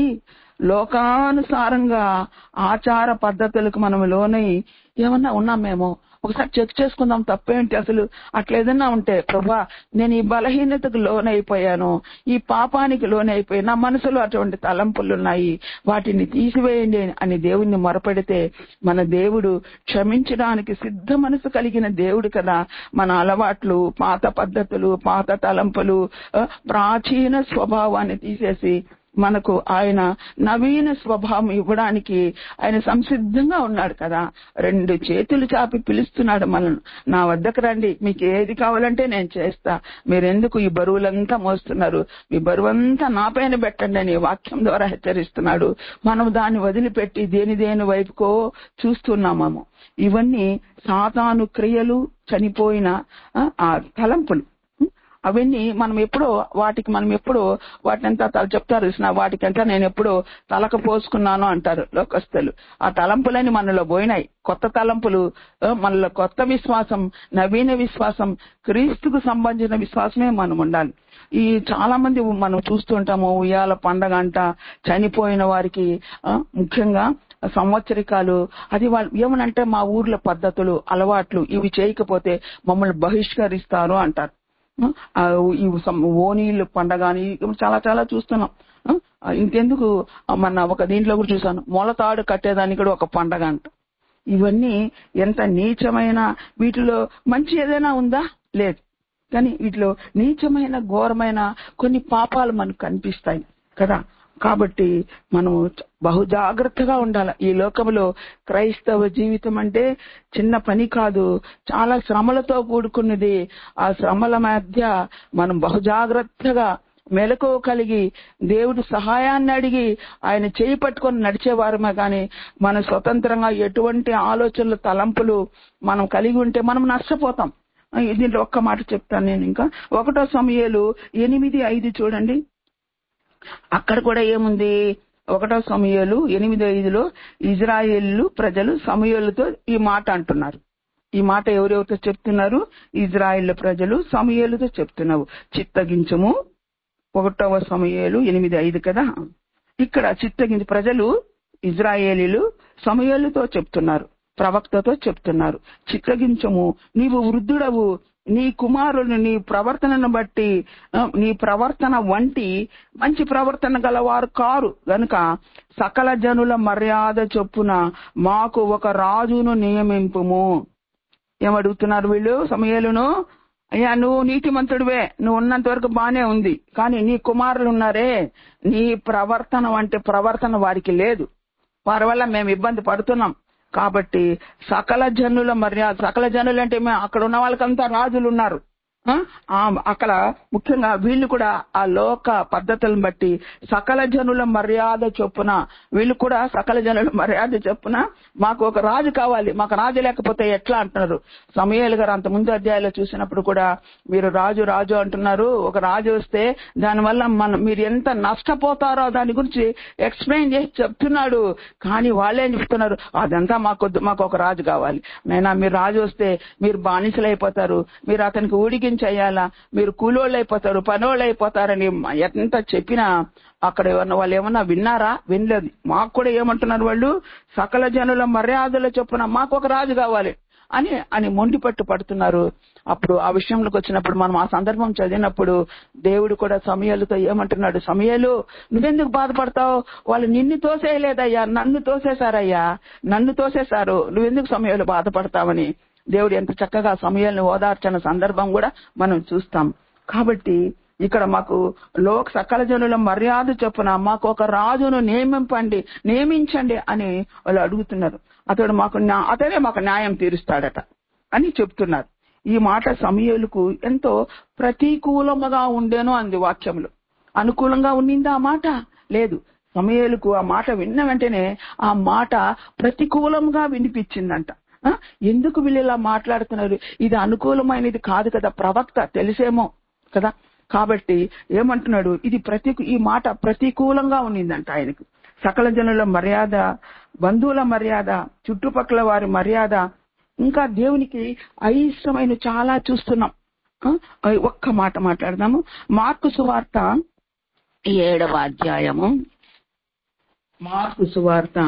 లోకానుసారంగా ఆచార పద్ధతులకు మనం లోనై ఏమన్నా ఉన్నామేమో ఒకసారి చెక్ చేసుకుందాం తప్పేంటి అసలు అట్లా ఏదన్నా ఉంటే ప్రభా నేను ఈ బలహీనతకు లోనైపోయాను ఈ పాపానికి లోనైపోయి నా మనసులో అటువంటి తలంపులు ఉన్నాయి వాటిని తీసివేయండి అని దేవుణ్ణి మొరపెడితే మన దేవుడు క్షమించడానికి సిద్ధ మనసు కలిగిన దేవుడు కదా మన అలవాట్లు పాత పద్ధతులు పాత తలంపులు ఆ, ప్రాచీన స్వభావాన్ని తీసేసి మనకు ఆయన నవీన స్వభావం ఇవ్వడానికి ఆయన సంసిద్ధంగా ఉన్నాడు కదా రెండు చేతులు చాపి పిలుస్తున్నాడు మనల్ని నా వద్దకు రండి మీకు ఏది కావాలంటే నేను చేస్తా మీరెందుకు ఈ బరువులంతా మోస్తున్నారు మీ బరువంతా నా పైన పెట్టండి అని వాక్యం ద్వారా హెచ్చరిస్తున్నాడు మనం దాన్ని వదిలిపెట్టి దేని దేని వైపుకో చూస్తున్నాము ఇవన్నీ సాతాను క్రియలు చనిపోయిన ఆ, ఆ తలంపులు అవన్నీ మనం ఎప్పుడో వాటికి మనం ఎప్పుడో వాటినంతా తల చెప్తారు చూసిన వాటికంతా నేను ఎప్పుడో తలకు పోసుకున్నాను అంటారు లోకస్తులు ఆ తలంపులని మనలో పోయినాయి కొత్త తలంపులు ఆ, మనలో కొత్త విశ్వాసం నవీన విశ్వాసం క్రీస్తుకు సంబంధించిన విశ్వాసమే మనం ఉండాలి ఈ చాలా మంది మనం చూస్తుంటాము ఉయ్యాల పండగ అంట చనిపోయిన వారికి ఆ, ముఖ్యంగా సంవత్సరికాలు అది వాళ్ళు ఏమనంటే మా ఊర్లో పద్ధతులు అలవాట్లు ఇవి చేయకపోతే మమ్మల్ని బహిష్కరిస్తారు అంటారు ఆ, ఈ సం- ఓనీలు పండగ అని ఇవి చాలా చాలా చూస్తున్నాం ఆ, ఇంకెందుకు ఆ, మన ఒక దీంట్లో కూడా చూసాను మొలతాడు కట్టేదానికి కూడా ఒక పండగ అంట ఇవన్నీ ఎంత నీచమైన వీటిలో మంచి ఏదైనా ఉందా లేదు కానీ వీటిలో నీచమైన ఘోరమైన కొన్ని పాపాలు మనకు కనిపిస్తాయి కదా కాబట్టి మనం బహు జాగ్రత్తగా ఉండాలి ఈ లోకంలో క్రైస్తవ జీవితం అంటే చిన్న పని కాదు చాలా శ్రమలతో కూడుకున్నది ఆ శ్రమల మధ్య మనం బహు జాగ్రత్తగా మెలకువ కలిగి దేవుడి సహాయాన్ని అడిగి ఆయన చేయి పట్టుకొని నడిచేవారమే కానీ మన స్వతంత్రంగా ఎటువంటి ఆలోచనలు తలంపులు మనం కలిగి ఉంటే మనం నష్టపోతాం ఆ, దీంట్లో ఒక్క మాట చెప్తాను నేను ఇంకా ఒకటో సమయాలు ఎనిమిది ఐదు చూడండి అక్కడ కూడా ఏముంది ఒకటో సమయాలు ఎనిమిది ఐదులో ఇజ్రాయేళ్లు ప్రజలు సమయాలతో ఈ మాట అంటున్నారు ఈ మాట ఎవరెవరితో చెప్తున్నారు ఇజ్రాయేల్ ప్రజలు సమయాలతో చెప్తున్నారు చిత్తగించము ఒకటవ సమయాలు ఎనిమిది ఐదు కదా ఇక్కడ చిత్తగించి ప్రజలు ఇజ్రాయేలీలు సమయాలతో చెప్తున్నారు ప్రవక్తతో చెప్తున్నారు చిత్తగించము నీవు వృద్ధుడవు నీ కుమారుని నీ ప్రవర్తనను బట్టి ఆ, నీ ప్రవర్తన వంటి మంచి ప్రవర్తన గలవారు కారు గనుక సకల జనుల మర్యాద చొప్పున మాకు ఒక రాజును నియమింపుము ఏమడుగుతున్నారు వీళ్ళు సమయాలను అయ్యా నువ్వు నీతిమంతుడివే నువ్వు ఉన్నంత వరకు బానే ఉంది కానీ నీ కుమారులు ఉన్నారే నీ ప్రవర్తన వంటి ప్రవర్తన వారికి లేదు వారి వల్ల మేము ఇబ్బంది పడుతున్నాం కాబట్టి సకల జనుల మర్యాద సకల జనులు అంటే మే- అక్కడ ఉన్న వాళ్ళకంతా రాజులు ఉన్నారు ఆ? ఆ, అక్కడ ముఖ్యంగా వీళ్ళు కూడా ఆ లోక పద్ధతులను బట్టి సకల జనుల మర్యాద చొప్పున వీళ్ళు కూడా సకల జనుల మర్యాద చొప్పున మాకు ఒక రాజు కావాలి మాకు రాజు లేకపోతే ఎట్లా అంటున్నారు సమయాలు గారు అంత ముందు అధ్యాయంలో చూసినప్పుడు కూడా మీరు రాజు రాజు అంటున్నారు ఒక రాజు వస్తే దానివల్ల మన మీరు ఎంత నష్టపోతారో దాని గురించి ఎక్స్ప్లెయిన్ చేసి చెప్తున్నాడు కానీ వాళ్ళేం చెప్తున్నారు అదంతా మాకొద్దు మాకు ఒక రాజు కావాలి నైనా మీరు రాజు వస్తే మీరు బానిసలు అయిపోతారు మీరు అతనికి ఊడిగించేయాలా మీరు కూలోళ్ళు అయిపోతారు పనోళ్ళు అయిపోతారని ఎంత చెప్పినా అక్కడ ఏమన్నా వాళ్ళు ఏమన్నా విన్నారా వినలేదు మాకు కూడా ఏమంటున్నారు వాళ్ళు సకల జనుల మర్యాదల చొప్పున మాకు ఒక రాజు కావాలి అని అని మొండిపట్టు పడుతున్నారు అప్పుడు ఆ విషయంలోకి వచ్చినప్పుడు మనం ఆ సందర్భం చదివినప్పుడు దేవుడు కూడా సమయాలతో ఏమంటున్నాడు సమయాలు నువ్వెందుకు బాధపడతావు వాళ్ళు నిన్ను తోసేయలేదయ్యా నన్ను తోసేశారయ్యా నన్ను తోసేశారు నువ్వెందుకు సమయాలు బాధపడతావని దేవుడు ఎంత చక్కగా సమయాలను ఓదార్చిన సందర్భం కూడా మనం చూస్తాం కాబట్టి ఇక్కడ మాకు లోక సకల జనుల మర్యాద చొప్పున మాకు ఒక రాజును నియమింపండి నియమించండి అని వాళ్ళు అడుగుతున్నారు అతడు మాకు న్యా- అతడే మాకు న్యాయం తీరుస్తాడట అని చెప్తున్నారు ఈ మాట సమయలకు ఎంతో ప్రతికూలముగా ఉండేను అంది వాక్యములు అనుకూలంగా ఉండిందా ఆ మాట లేదు సమయలకు ఆ మాట విన్న వెంటనే ఆ మాట ప్రతికూలంగా వినిపించిందంట ఆ? ఎందుకు వీళ్ళు ఇలా మాట్లాడుతున్నారు ఇది అనుకూలమైనది కాదు కదా ప్రవక్త తెలిసేమో కదా కాబట్టి ఏమంటున్నాడు ఇది ప్రతి ఈ మాట ప్రతికూలంగా ఉన్నిందంట ఆయనకు సకల జనుల మర్యాద బంధువుల మర్యాద చుట్టుపక్కల వారి మర్యాద ఇంకా దేవునికి అయిష్టమైన చాలా చూస్తున్నాం ఆ? అయ్ ఒక్క మాట మాట్లాడదాము మార్కు సువార్త ఏడవ అధ్యాయము మార్కు సువార్త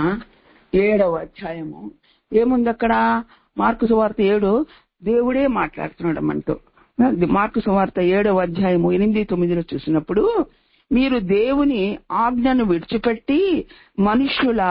ఏడవ అధ్యాయము ఏముంది అక్కడ మార్కు సువార్త ఏడు దేవుడే మాట్లాడుతున్నాడు మనతో మార్కు సువార్త ఏడవ అధ్యాయము ఎనిమిది తొమ్మిదిలో చూసినప్పుడు మీరు దేవుని ఆజ్ఞను విడిచిపెట్టి మనుష్యుల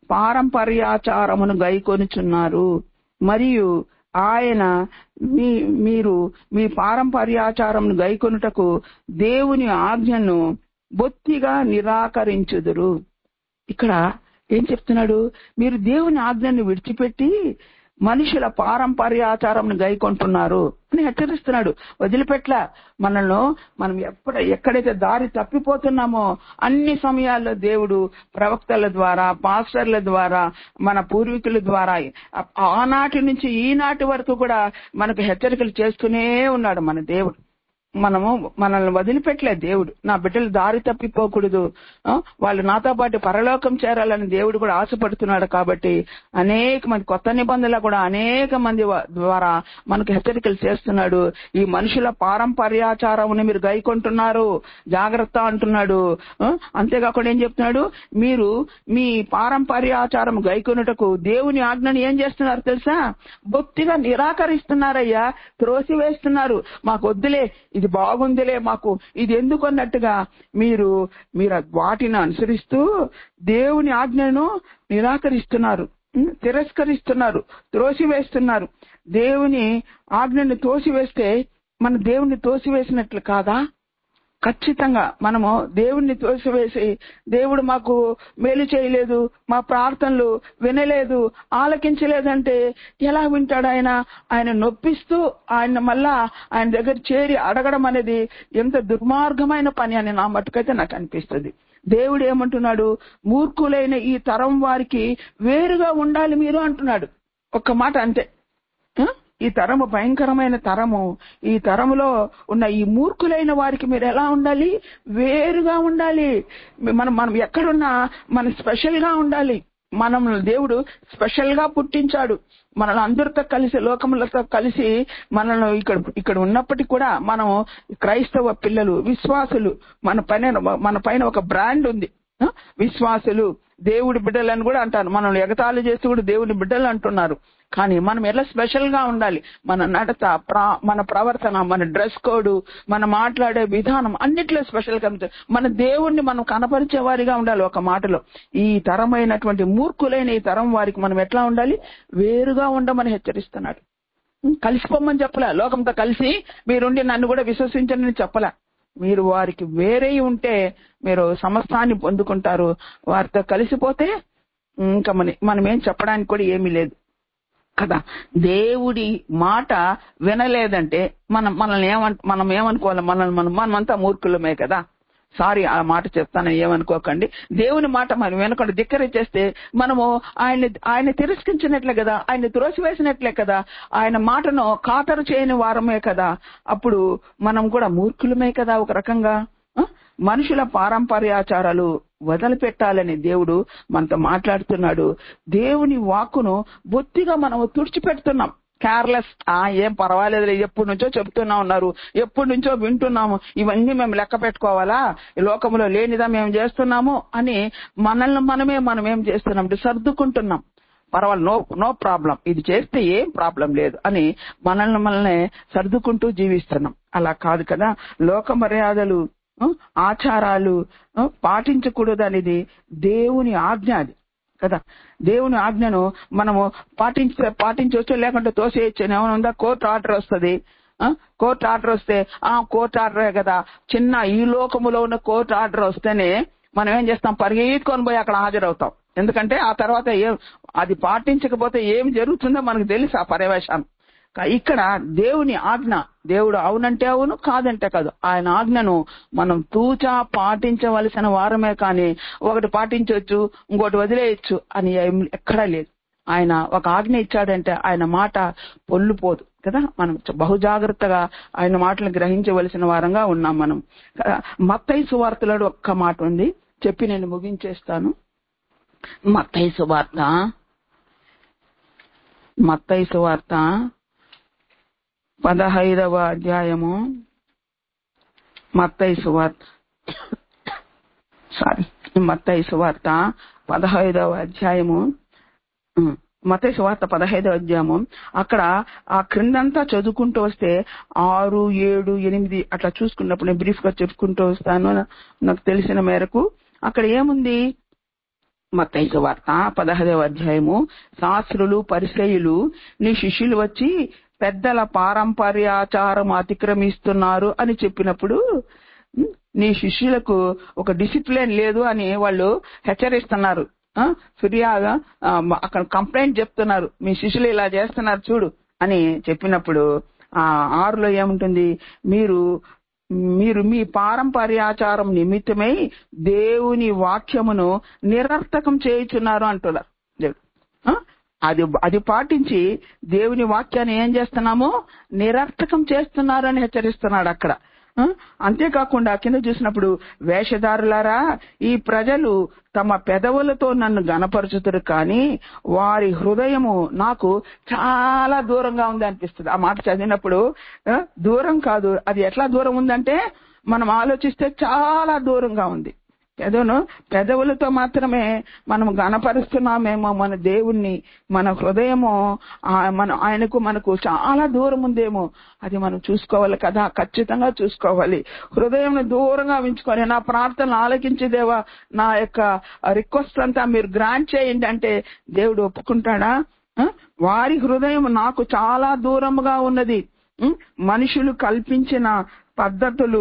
పారంపర్యాచారమును గైకొనుచున్నారు మరియు ఆయన మీ మీరు మీ పారంపర్యాచారమును గైకొనుటకు దేవుని ఆజ్ఞను బొత్తిగా నిరాకరించుదురు ఇక్కడ ఏం చెప్తున్నాడు మీరు దేవుని ఆజ్ఞను విడిచిపెట్టి మనుషుల పారంపర్యాచారం గైకొంటున్నారు అని హెచ్చరిస్తున్నాడు వదిలిపెట్ల మనల్ని మనం ఎప్పుడ ఎక్కడైతే దారి తప్పిపోతున్నామో అన్ని సమయాల్లో దేవుడు ప్రవక్తల ద్వారా పాస్టర్ల ద్వారా మన పూర్వీకుల ద్వారా ఆ- ఆనాటి నుంచి ఈనాటి వరకు కూడా మనకు హెచ్చరికలు చేస్తూనే ఉన్నాడు మన దేవుడు మనము మనల్ని వదిలిపెట్టలేదు దేవుడు నా బిడ్డలు దారి తప్పిపోకూడదు ఆ, వాళ్ళు నాతో పాటు పరలోకం చేరాలని దేవుడు కూడా ఆశపడుతున్నాడు కాబట్టి అనేక మంది కొత్త నిబంధనలు కూడా అనేక మంది వ- ద్వారా మనకు హెచ్చరికలు చేస్తున్నాడు ఈ మనుషుల పారంపర్యాచారమును మీరు గైకొంటున్నారు జాగ్రత్త అంటున్నాడు ఆ, అంతేకాకుండా ఏం చెప్తున్నాడు మీరు మీ పారంపర్యాచారం గైకొనుటకు దేవుని ఆజ్ఞను ఏం చేస్తున్నారు తెలుసా బొత్తిగా నిరాకరిస్తున్నారయ్యా త్రోసివేస్తున్నారు మాకు వద్దులే ఇది బాగుందిలే మాకు ఇది ఎందుకు అన్నట్టుగా మీరు మీరు వాటిని అనుసరిస్తూ దేవుని ఆజ్ఞను నిరాకరిస్తున్నారు ఉం? తిరస్కరిస్తున్నారు త్రోసివేస్తున్నారు దేవుని ఆజ్ఞని తోసివేస్తే మన దేవుణ్ణి తోసివేసినట్లు కాదా ఖచ్చితంగా మనము దేవుణ్ణి తోసివేసి దేవుడు మాకు మేలు చేయలేదు మా ప్రార్థనలు వినలేదు ఆలకించలేదంటే ఎలా వింటాడు ఆయన ఆయన నొప్పిస్తూ ఆయన మళ్ళా ఆయన దగ్గర చేరి అడగడం అనేది ఎంత దుర్మార్గమైన పని అని నా మట్టుకైతే నాకు అనిపిస్తుంది దేవుడు ఏమంటున్నాడు మూర్ఖులైన ఈ తరం వారికి వేరుగా ఉండాలి మీరు అంటున్నాడు ఒక్క మాట అంతే ఆ? ఈ తరము భయంకరమైన తరము ఈ తరములో ఉన్న ఈ మూర్ఖులైన వారికి మీరు ఎలా ఉండాలి వేరుగా ఉండాలి మనం మనం ఎక్కడున్నా మనం స్పెషల్ గా ఉండాలి మనం దేవుడు స్పెషల్ గా పుట్టించాడు మనల్ని అందరితో కలిసి లోకములతో కలిసి మనల్ని ఇక్కడ ఇక్కడ ఉన్నప్పటికీ కూడా మనం క్రైస్తవ పిల్లలు విశ్వాసులు మన పైన మన పైన ఒక బ్రాండ్ ఉంది ఆ? విశ్వాసులు దేవుడి బిడ్డలని కూడా అంటారు మనల్ని ఎగతాళి చేస్తూ కూడా దేవుడి బిడ్డలు అంటున్నారు కానీ మనం ఎలా స్పెషల్ గా ఉండాలి మన నడత ప్రా- మన ప్రవర్తన మన డ్రెస్ కోడ్ మన మాట్లాడే విధానం అన్నిట్లో స్పెషల్ గా ఉంటుంది. మన దేవుణ్ణి మనం కనపరిచే వారిగా ఉండాలి ఒక మాటలో ఈ తరమైనటువంటి మూర్ఖులైన ఈ తరం వారికి మనం ఎట్లా ఉండాలి వేరుగా ఉండమని హెచ్చరిస్తున్నాడు ఉం, కలిసిపోమని చెప్పలే లోకంతో కలిసి మీరుండి నన్ను కూడా విశ్వసించండి అని చెప్పలే మీరు వారికి వేరే ఉంటే మీరు సమస్తాన్ని పొందుకుంటారు వారితో కలిసిపోతే ఇంకా మన మనం ఏం చెప్పడానికి కూడా ఏమీ లేదు కదా దేవుడి మాట వినలేదంటే మనం మనల్ని ఏమన్ మనం ఏమనుకోవాలి మనల్ని మనం మనమంతా మూర్ఖులమే కదా సారీ ఆ మాట చెప్తాను ఏమనుకోకండి దేవుని మాట మనం వెనకుండా ధిక్కరించేస్తే మనము ఆయన ఆయన తిరస్కరించినట్లే కదా ఆయన త్రోసివేసినట్లే కదా ఆయన మాటను ఖాతరు చేయని వారమే కదా అప్పుడు మనం కూడా మూర్ఖులమే కదా ఒక రకంగా ఆ? మనుషుల పారంపర్యాచారాలు వదిలిపెట్టాలని దేవుడు మనతో మాట్లాడుతున్నాడు దేవుని వాక్కును బొత్తిగా మనం తుడిచిపెడుతున్నాం కేర్లెస్ ఆ ఏం పర్వాలేదు ఎప్పటి నుంచో చెప్తున్నా ఉన్నారు ఎప్పటి నుంచో వింటున్నాము ఇవన్నీ మేము లెక్క పెట్టుకోవాలా ఈ లోకంలో లేనిదా మేము చేస్తున్నాము అని మనల్ని మనమే మనం ఏం చేస్తున్నాం అంటే సర్దుకుంటున్నాం పర్వాలేదు నో నో ప్రాబ్లం ఇది చేస్తే ఏం ప్రాబ్లం లేదు అని మనల్ని మనల్ని సర్దుకుంటూ జీవిస్తున్నాం అలా కాదు కదా లోక మర్యాదలు ఆ, ఆచారాలు ఆ, పాటించకూడదు అనేది దేవుని ఆజ్ఞ అది కదా దేవుని ఆజ్ఞను మనము పాటించ పాటించవచ్చు లేకుంటే తోసేయచ్చు అని ఏమైనా ఉందా కోర్టు ఆర్డర్ వస్తుంది కోర్టు ఆర్డర్ వస్తే ఆ కోర్టు ఆర్డరే కదా చిన్న ఈ లోకములో ఉన్న కోర్టు ఆర్డర్ వస్తేనే మనం ఏం చేస్తాం పరిగెత్తుకొని పోయి అక్కడ హాజరవుతాం ఎందుకంటే ఆ తర్వాత ఏం అది పాటించకపోతే ఏం జరుగుతుందో మనకు తెలుసు ఆ పర్యవేశాన్ని కా- ఇక్కడ దేవుని ఆజ్ఞ దేవుడు అవునంటే అవును కాదంటే కాదు ఆయన ఆజ్ఞను మనం తూచా పాటించవలసిన వారమే కానీ ఒకటి పాటించవచ్చు ఇంకోటి వదిలేయచ్చు అని ఏం ఎక్కడా లేదు ఆయన ఒక ఆజ్ఞ ఇచ్చాడంటే ఆయన మాట పొల్లుపోదు కదా మనం చ- బహు జాగ్రత్తగా ఆయన మాటలు గ్రహించవలసిన వారంగా ఉన్నాం మనం కదా, మత్తయి సువార్తలో ఒక్క మాట ఉంది చెప్పి నేను ముగించేస్తాను మత్తయి సువార్త మత్తయి సువార్త పదహైదవ అధ్యాయము మత్తయి సువార్త సారీ మత్తయి సువార్త పదహైదవ అధ్యాయము ఉమ్, మత్తయి సువార్త పదహైదవ అధ్యాయము అక్కడ ఆ క్రిందంతా చదువుకుంటూ వస్తే ఆరు ఏడు ఎనిమిది అట్లా చూసుకున్నప్పుడు నేను బ్రీఫ్ గా చెప్పుకుంటూ వస్తాను నాకు తెలిసిన మేరకు అక్కడ ఏముంది మత్తయి సువార్త పదహైదవ అధ్యాయము శాస్త్రులు పరిచయులు నీ శిష్యులు వచ్చి పెద్దల పారంపర్యాచారం అతిక్రమిస్తున్నారు అని చెప్పినప్పుడు ఉమ్, నీ శిష్యులకు ఒక డిసిప్లిన్ లేదు అని వాళ్ళు హెచ్చరిస్తున్నారు ఆ, ఫిర్యాదు ఆ, మ- అక్కడ కంప్లైంట్ చెప్తున్నారు మీ శిష్యులు ఇలా చేస్తున్నారు చూడు అని చెప్పినప్పుడు ఆ ఆరులో ఏముంటుంది మీరు మీరు మీ పారంపర్యాచారం నిమిత్తమై దేవుని వాక్యమును నిరర్థకం చేయుచున్నారు అంటున్నారు దేవుడు ఆ? అది అది పాటించి దేవుని వాక్యాన్ని ఏం చేస్తున్నాము నిరర్థకం చేస్తున్నారు అని హెచ్చరిస్తున్నాడు అక్కడ ఆ? అంతేకాకుండా కింద చూసినప్పుడు వేషధారులారా ఈ ప్రజలు తమ పెదవులతో నన్ను గనపరుచుతారు కానీ వారి హృదయము నాకు చాలా దూరంగా ఉంది అనిపిస్తుంది ఆ మాట చదివినప్పుడు ఆ, దూరం కాదు అది ఎట్లా దూరం ఉందంటే మనం ఆలోచిస్తే చాలా దూరంగా ఉంది ఏదోను పెదవులతో మాత్రమే మనం గణపరుస్తున్నామేమో మన దేవుణ్ణి మన హృదయము ఆ- మన ఆయనకు మనకు చాలా దూరం ఉందేమో అది మనం చూసుకోవాలి కదా ఖచ్చితంగా చూసుకోవాలి హృదయం దూరంగా ఉంచుకొని నా ప్రార్థనలు ఆలకించేదేవా నా యొక్క రిక్వెస్ట్ అంతా మీరు గ్రాంట్ చేయండి అంటే దేవుడు ఒప్పుకుంటాడా ఆ? వారి హృదయం నాకు చాలా దూరముగా ఉన్నది ఉం? మనుషులు కల్పించిన పద్ధతులు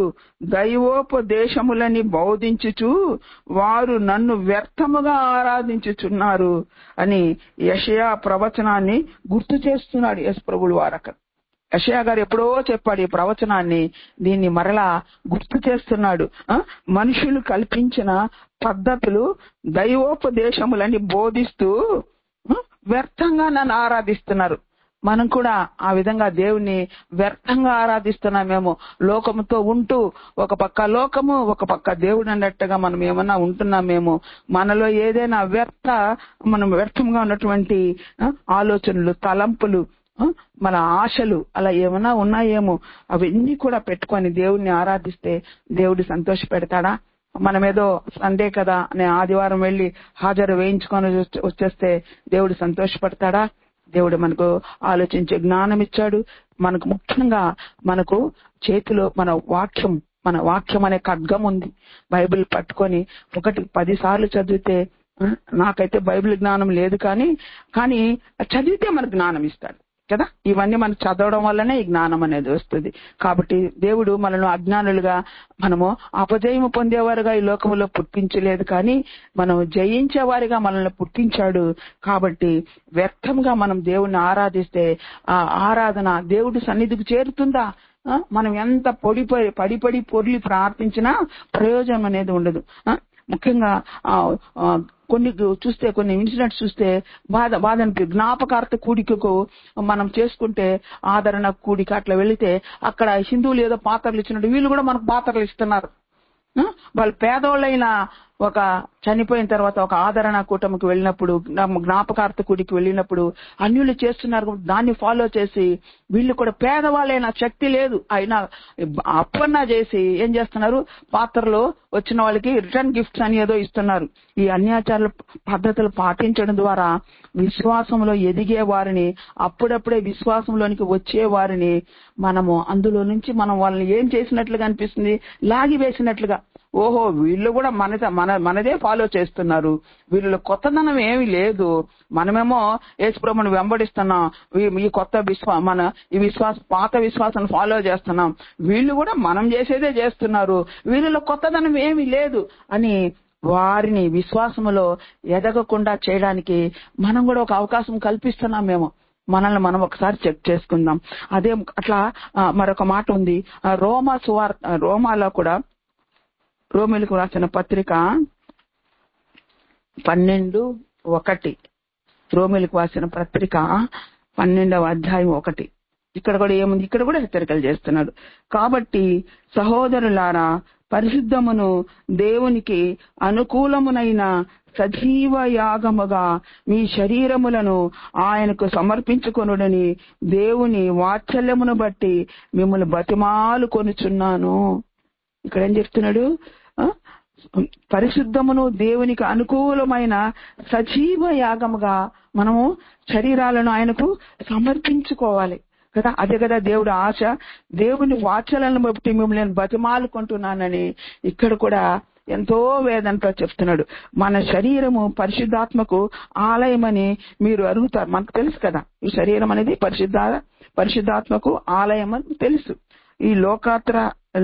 దైవోపదేశములని బోధించుచు వారు నన్ను వ్యర్థముగా ఆరాధించుచున్నారు అని యషయా ప్రవచనాన్ని గుర్తు చేస్తున్నాడు యశ్ ప్రభుడు వారు అక్కడ యషయా గారు ఎప్పుడో చెప్పాడు ఈ ప్రవచనాన్ని దీన్ని మరలా గుర్తు చేస్తున్నాడు ఆ? మనుషులు కల్పించిన పద్ధతులు దైవోపదేశములని బోధిస్తూ ఆ? వ్యర్థంగా నన్ను ఆరాధిస్తున్నారు మనం కూడా ఆ విధంగా దేవుణ్ణి వ్యర్థంగా ఆరాధిస్తున్నామేమో లోకముతో ఉంటూ ఒక పక్క లోకము ఒక పక్క దేవుడు అన్నట్టుగా మనం ఏమన్నా ఉంటున్నామేమో మనలో ఏదైనా వ్యర్థ మనం వ్యర్థంగా ఉన్నటువంటి ఆ, ఆలోచనలు తలంపులు ఆ, మన ఆశలు అలా ఏమైనా ఉన్నాయేమో అవన్నీ కూడా పెట్టుకొని దేవుణ్ణి ఆరాధిస్తే దేవుడు సంతోష పెడతాడా మనమేదో సండే కదా అనే ఆదివారం వెళ్లి హాజరు వేయించుకొని వచ్చే- వచ్చేస్తే దేవుడు సంతోషపడతాడా దేవుడు మనకు ఆలోచించే జ్ఞానం ఇచ్చాడు మనకు ముఖ్యంగా మనకు చేతిలో మన వాక్యం మన వాక్యం అనే ఖడ్గం ఉంది బైబిల్ పట్టుకొని ఒకటి పది సార్లు చదివితే ఆ, నాకైతే బైబిల్ జ్ఞానం లేదు కానీ కానీ చదివితే మనకు జ్ఞానం ఇస్తాడు కదా ఇవన్నీ మనం చదవడం వల్లనే ఈ జ్ఞానం అనేది వస్తుంది కాబట్టి దేవుడు మనను అజ్ఞానులుగా మనము అపజయము పొందేవారుగా ఈ లోకంలో పుట్టించలేదు కానీ మనం జయించేవారిగా మనల్ని పుట్టించాడు కాబట్టి వ్యర్థంగా మనం దేవుణ్ణి ఆరాధిస్తే ఆ ఆరాధన దేవుడి సన్నిధికి చేరుతుందా ఆ? మనం ఎంత పొడి పడి పడి పడి పొర్లి ప్రార్థించినా ప్రయోజనం అనేది ఉండదు ఆ? ముఖ్యంగా ఆ, ఆ, కొన్ని చూస్తే కొన్ని ఇన్సిడెంట్స్ చూస్తే బాధ బాధ అనిపి జ్ఞాపకార్థ కూడికకు మనం చేసుకుంటే ఆదరణ కూడిక అట్లా వెళితే అక్కడ హిందువులు ఏదో పాత్రలు ఇచ్చినట్టు వీళ్ళు కూడా మనకు పాత్రలు ఇస్తున్నారు ఆ? వాళ్ళు పేదోళ్ళైన ఒక చనిపోయిన తర్వాత ఒక ఆదరణ కూటమికి వెళ్ళినప్పుడు జ్ఞా- జ్ఞాపకార్థ కూడికి వెళ్ళినప్పుడు అన్యులు చేస్తున్నారు దాన్ని ఫాలో చేసి వీళ్ళు కూడా పేదవాళ్ళైన శక్తి లేదు అయినా అప్పన్నా చేసి ఏం చేస్తున్నారు పాత్రలో వచ్చిన వాళ్ళకి రిటర్న్ గిఫ్ట్స్ అని ఏదో ఇస్తున్నారు ఈ అన్యాచార పద్ధతులు పాటించడం ద్వారా విశ్వాసంలో ఎదిగే వారిని అప్పుడప్పుడే విశ్వాసంలోనికి వచ్చే వారిని మనము అందులో నుంచి మనం వాళ్ళని ఏం చేసినట్లుగా అనిపిస్తుంది లాగి వేసినట్లుగా ఓహో వీళ్ళు కూడా మన మన మనదే ఫాలో చేస్తున్నారు వీళ్ళలో కొత్తదనం ఏమీ లేదు మనమేమో యేసుప్రభుని వెంబడిస్తున్నాం ఈ- ఈ కొత్త విశ్వా మన ఈ విశ్వాస పాత విశ్వాసాన్ని ఫాలో చేస్తున్నాం వీళ్ళు కూడా మనం చేసేదే చేస్తున్నారు వీళ్ళలో కొత్తదనం ఏమీ లేదు అని వారిని విశ్వాసములో ఎదగకుండా చేయడానికి మనం కూడా ఒక అవకాశం కల్పిస్తున్నాం మేము మనల్ని మనం ఒకసారి చెక్ చేసుకుందాం అదే అట్లా ఆ, మరొక మాట ఉంది ఆ, రోమా సువార్ రోమాలో కూడా రోమిలకు రాసిన పత్రిక పన్నెండు ఒకటి రోమిలకు రాసిన పత్రిక పన్నెండవ అధ్యాయం ఒకటి ఇక్కడ కూడా ఏముంది ఇక్కడ కూడా హెచ్చరికలు చేస్తున్నాడు కాబట్టి సహోదరులారా పరిశుద్ధమును దేవునికి అనుకూలమునైన సజీవ యాగముగా మీ శరీరములను ఆయనకు సమర్పించుకొనుడని దేవుని వాత్సల్యమును బట్టి మిమ్మల్ని బతిమాలు కొనుచున్నాను ఇక్కడ ఏం చెప్తున్నాడు ఆ? పరిశుద్ధమును దేవునికి అనుకూలమైన సజీవ యాగముగా మనము శరీరాలను ఆయనకు సమర్పించుకోవాలి కదా అదే కదా దేవుడు ఆశ దేవుని వాచలను బట్టి మిమ్మల్ని నేను బతిమాలుకుంటున్నానని ఇక్కడ కూడా ఎంతో వేదంతో చెప్తున్నాడు మన శరీరము పరిశుద్ధాత్మకు ఆలయమని మీరు అడుగుతారు మనకు తెలుసు కదా ఈ శరీరం అనేది పరిశుద్ధ పరిశుద్ధాత్మకు ఆలయం అని తెలుసు ఈ లోకాత్ర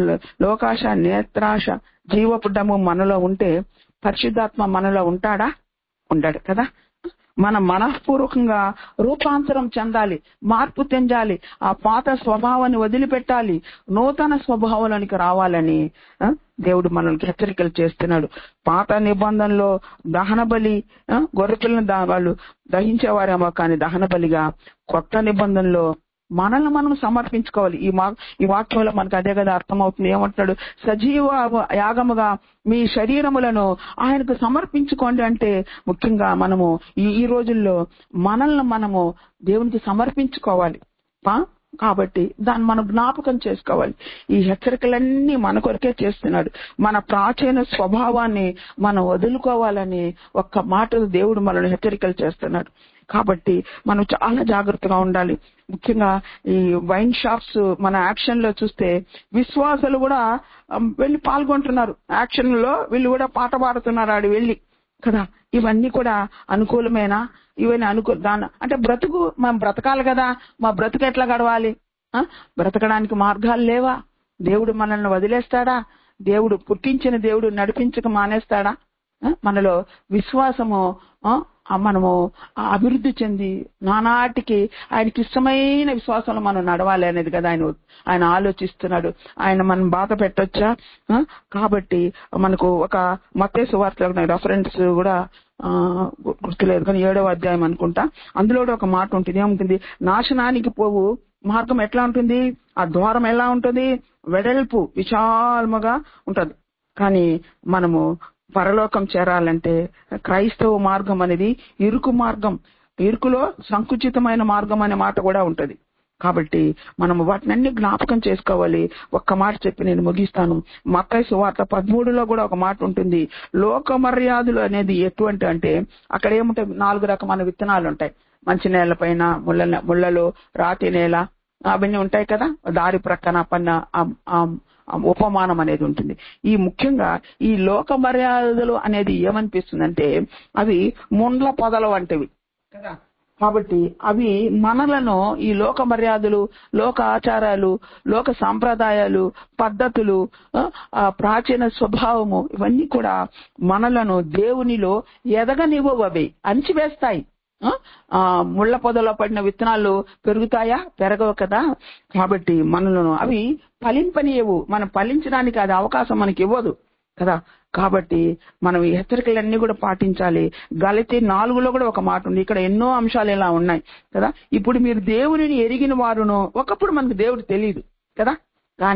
లోకాశ నేత్రాశ జీవపుడ్డము మనలో ఉంటే పరిశుద్ధాత్మ మనలో ఉంటాడా ఉండడు కదా మన మనఃపూర్వకంగా రూపాంతరం చెందాలి మార్పు చెందాలి ఆ పాత స్వభావాన్ని వదిలిపెట్టాలి నూతన స్వభావంలోనికి రావాలని ఆ, దేవుడు మనల్ని హెచ్చరికలు చేస్తున్నాడు పాత నిబంధనలో దహన బలి ఆ, గొర్రెపిల్లని దా- వాళ్ళు దహించేవారేమో కానీ దహన బలిగా కొత్త నిబంధనలో మనల్ని మనం సమర్పించుకోవాలి ఈ మా ఈ వాక్యంలో మనకు అదే కదా అర్థమవుతుంది ఏమంటున్నాడు సజీవ యాగముగా మీ శరీరములను ఆయనకు సమర్పించుకోండి అంటే ముఖ్యంగా మనము ఈ ఈ రోజుల్లో మనల్ని మనము దేవునికి సమర్పించుకోవాలి ఆ? కాబట్టి దాన్ని మనం జ్ఞాపకం చేసుకోవాలి ఈ హెచ్చరికలన్నీ మన కొరకే చేస్తున్నాడు మన ప్రాచీన స్వభావాన్ని మనం వదులుకోవాలని ఒక్క మాటలు దేవుడు మనల్ని హెచ్చరికలు చేస్తున్నాడు కాబట్టి మనం చాలా జాగ్రత్తగా ఉండాలి ముఖ్యంగా ఈ వైన్ షాప్స్ మన యాక్షన్ లో చూస్తే విశ్వాసాలు కూడా అమ్, వెళ్ళి పాల్గొంటున్నారు యాక్షన్ లో వీళ్ళు కూడా పాట పాడుతున్నారు ఆడు వెళ్ళి కదా ఇవన్నీ కూడా అనుకూలమేనా ఇవన్నీ అనుకూల దాని అంటే బ్రతుకు మనం బ్రతకాలి కదా మా బ్రతుకు ఎట్లా గడవాలి ఆ? బ్రతకడానికి మార్గాలు లేవా దేవుడు మనల్ని వదిలేస్తాడా దేవుడు పుట్టించిన దేవుడు నడిపించక మానేస్తాడా ఆ? మనలో విశ్వాసము ఆ, ఆ మనము ఆ అభివృద్ధి చెంది నానాటికి ఆయనకి ఇష్టమైన విశ్వాసంలో మనం నడవాలి అనేది కదా ఆయన ఆయన ఆలోచిస్తున్నాడు ఆయన మనం బాధ పెట్టొచ్చా ఆ? కాబట్టి మనకు ఒక మత్తేసు వార్తలో రెఫరెన్స్ కూడా ఆ, గు- గుర్తులేదు కానీ ఏడవ అధ్యాయం అనుకుంటా అందులో కూడా ఒక మాట ఉంటుంది ఏముంటుంది నాశనానికి పోవు మార్గం ఎట్లా ఉంటుంది ఆ ద్వారం ఎలా ఉంటుంది వెడల్పు విశాలముగా ఉంటది కానీ మనము పరలోకం చేరాలంటే క్రైస్తవ మార్గం అనేది ఇరుకు మార్గం ఇరుకులో సంకుచితమైన మార్గం అనే మాట కూడా ఉంటది కాబట్టి మనం వాటినన్ని జ్ఞాపకం చేసుకోవాలి ఒక్క మాట చెప్పి నేను ముగిస్తాను మత్తయి సువార్త పదమూడులో కూడా ఒక మాట ఉంటుంది లోక మర్యాదలు అనేది ఎటువంటి అంటే అక్కడ ఏముంటాయి నాలుగు రకమైన విత్తనాలు ఉంటాయి మంచి నేల పైన ముళ్ళ ముళ్ళలు రాతి నేల అవన్నీ ఉంటాయి కదా దారి ప్రక్కన పన్న ఆ- ఆ- ఆ ఉపమానం అనేది ఉంటుంది ఈ ముఖ్యంగా ఈ లోక మర్యాదలు అనేది ఏమనిపిస్తుందంటే అవి ముండ్ల పొదల వంటివి కదా కాబట్టి అవి మనలను ఈ లోక మర్యాదలు లోక ఆచారాలు లోక సాంప్రదాయాలు పద్ధతులు ఆ, ఆ ప్రాచీన స్వభావము ఇవన్నీ కూడా మనలను దేవునిలో ఎదగనివ్వవు అవి అణిచివేస్తాయి ఆ? ఆ ముళ్ళ పొదలో పడిన విత్తనాలు పెరుగుతాయా పెరగవు కదా కాబట్టి మనలను అవి ఫలింపనియవు మనం ఫలించడానికి అది అవకాశం మనకి ఇవ్వదు కదా కాబట్టి మనం ఈ హెచ్చరికలన్నీ కూడా పాటించాలి గలితి నాలుగులో కూడా ఒక మాట ఉంది ఇక్కడ ఎన్నో అంశాలు ఇలా ఉన్నాయి కదా ఇప్పుడు మీరు దేవునిని ఎరిగిన వారును ఒకప్పుడు మనకు దేవుడు తెలియదు కదా కానీ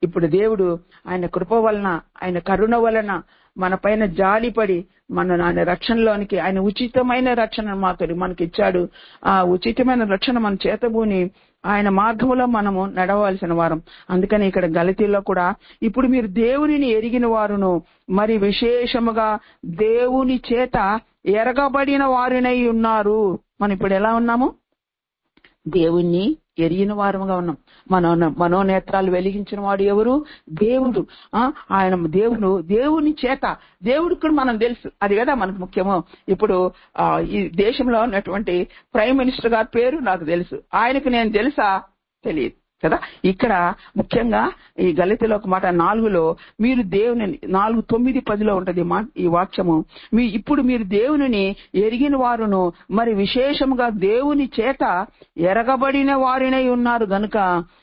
ఇప్పుడు దేవుడు ఆయన కృప వలన ఆయన కరుణ వలన మన పైన జాలిపడి మన ఆయన రక్షణలోనికి ఆయన ఉచితమైన రక్షణ మాతో మనకి ఇచ్చాడు ఆ ఉచితమైన రక్షణ మన చేతబూని ఆయన మార్గంలో మనము నడవలసిన వారం అందుకని ఇక్కడ గలతీలో కూడా ఇప్పుడు మీరు దేవునిని ఎరిగిన వారును మరి విశేషముగా దేవుని చేత ఎరగబడిన వారినై ఉన్నారు మనం ఇప్పుడు ఎలా ఉన్నాము దేవుణ్ణి ఎరిగిన వారముగా ఉన్నాం మనో మనోనేత్రాలు వెలిగించిన వాడు ఎవరు దేవుడు ఆ ఆయన దేవుడు దేవుని చేత దేవుడికి కూడా మనం తెలుసు అది కదా మనకు ముఖ్యము ఇప్పుడు ఆ ఈ దేశంలో ఉన్నటువంటి ప్రైమ్ మినిస్టర్ గారి పేరు నాకు తెలుసు ఆయనకు నేను తెలుసా తెలియదు కదా ఇక్కడ ముఖ్యంగా ఈ గలితలో ఒక మాట నాలుగులో మీరు దేవుని నాలుగు తొమ్మిది పదిలో ఉంటది ఈ మా- ఈ వాక్యము మీ ఇప్పుడు మీరు దేవునిని ఎరిగిన వారును మరి విశేషముగా దేవుని చేత ఎరగబడిన వారినై ఉన్నారు గనుక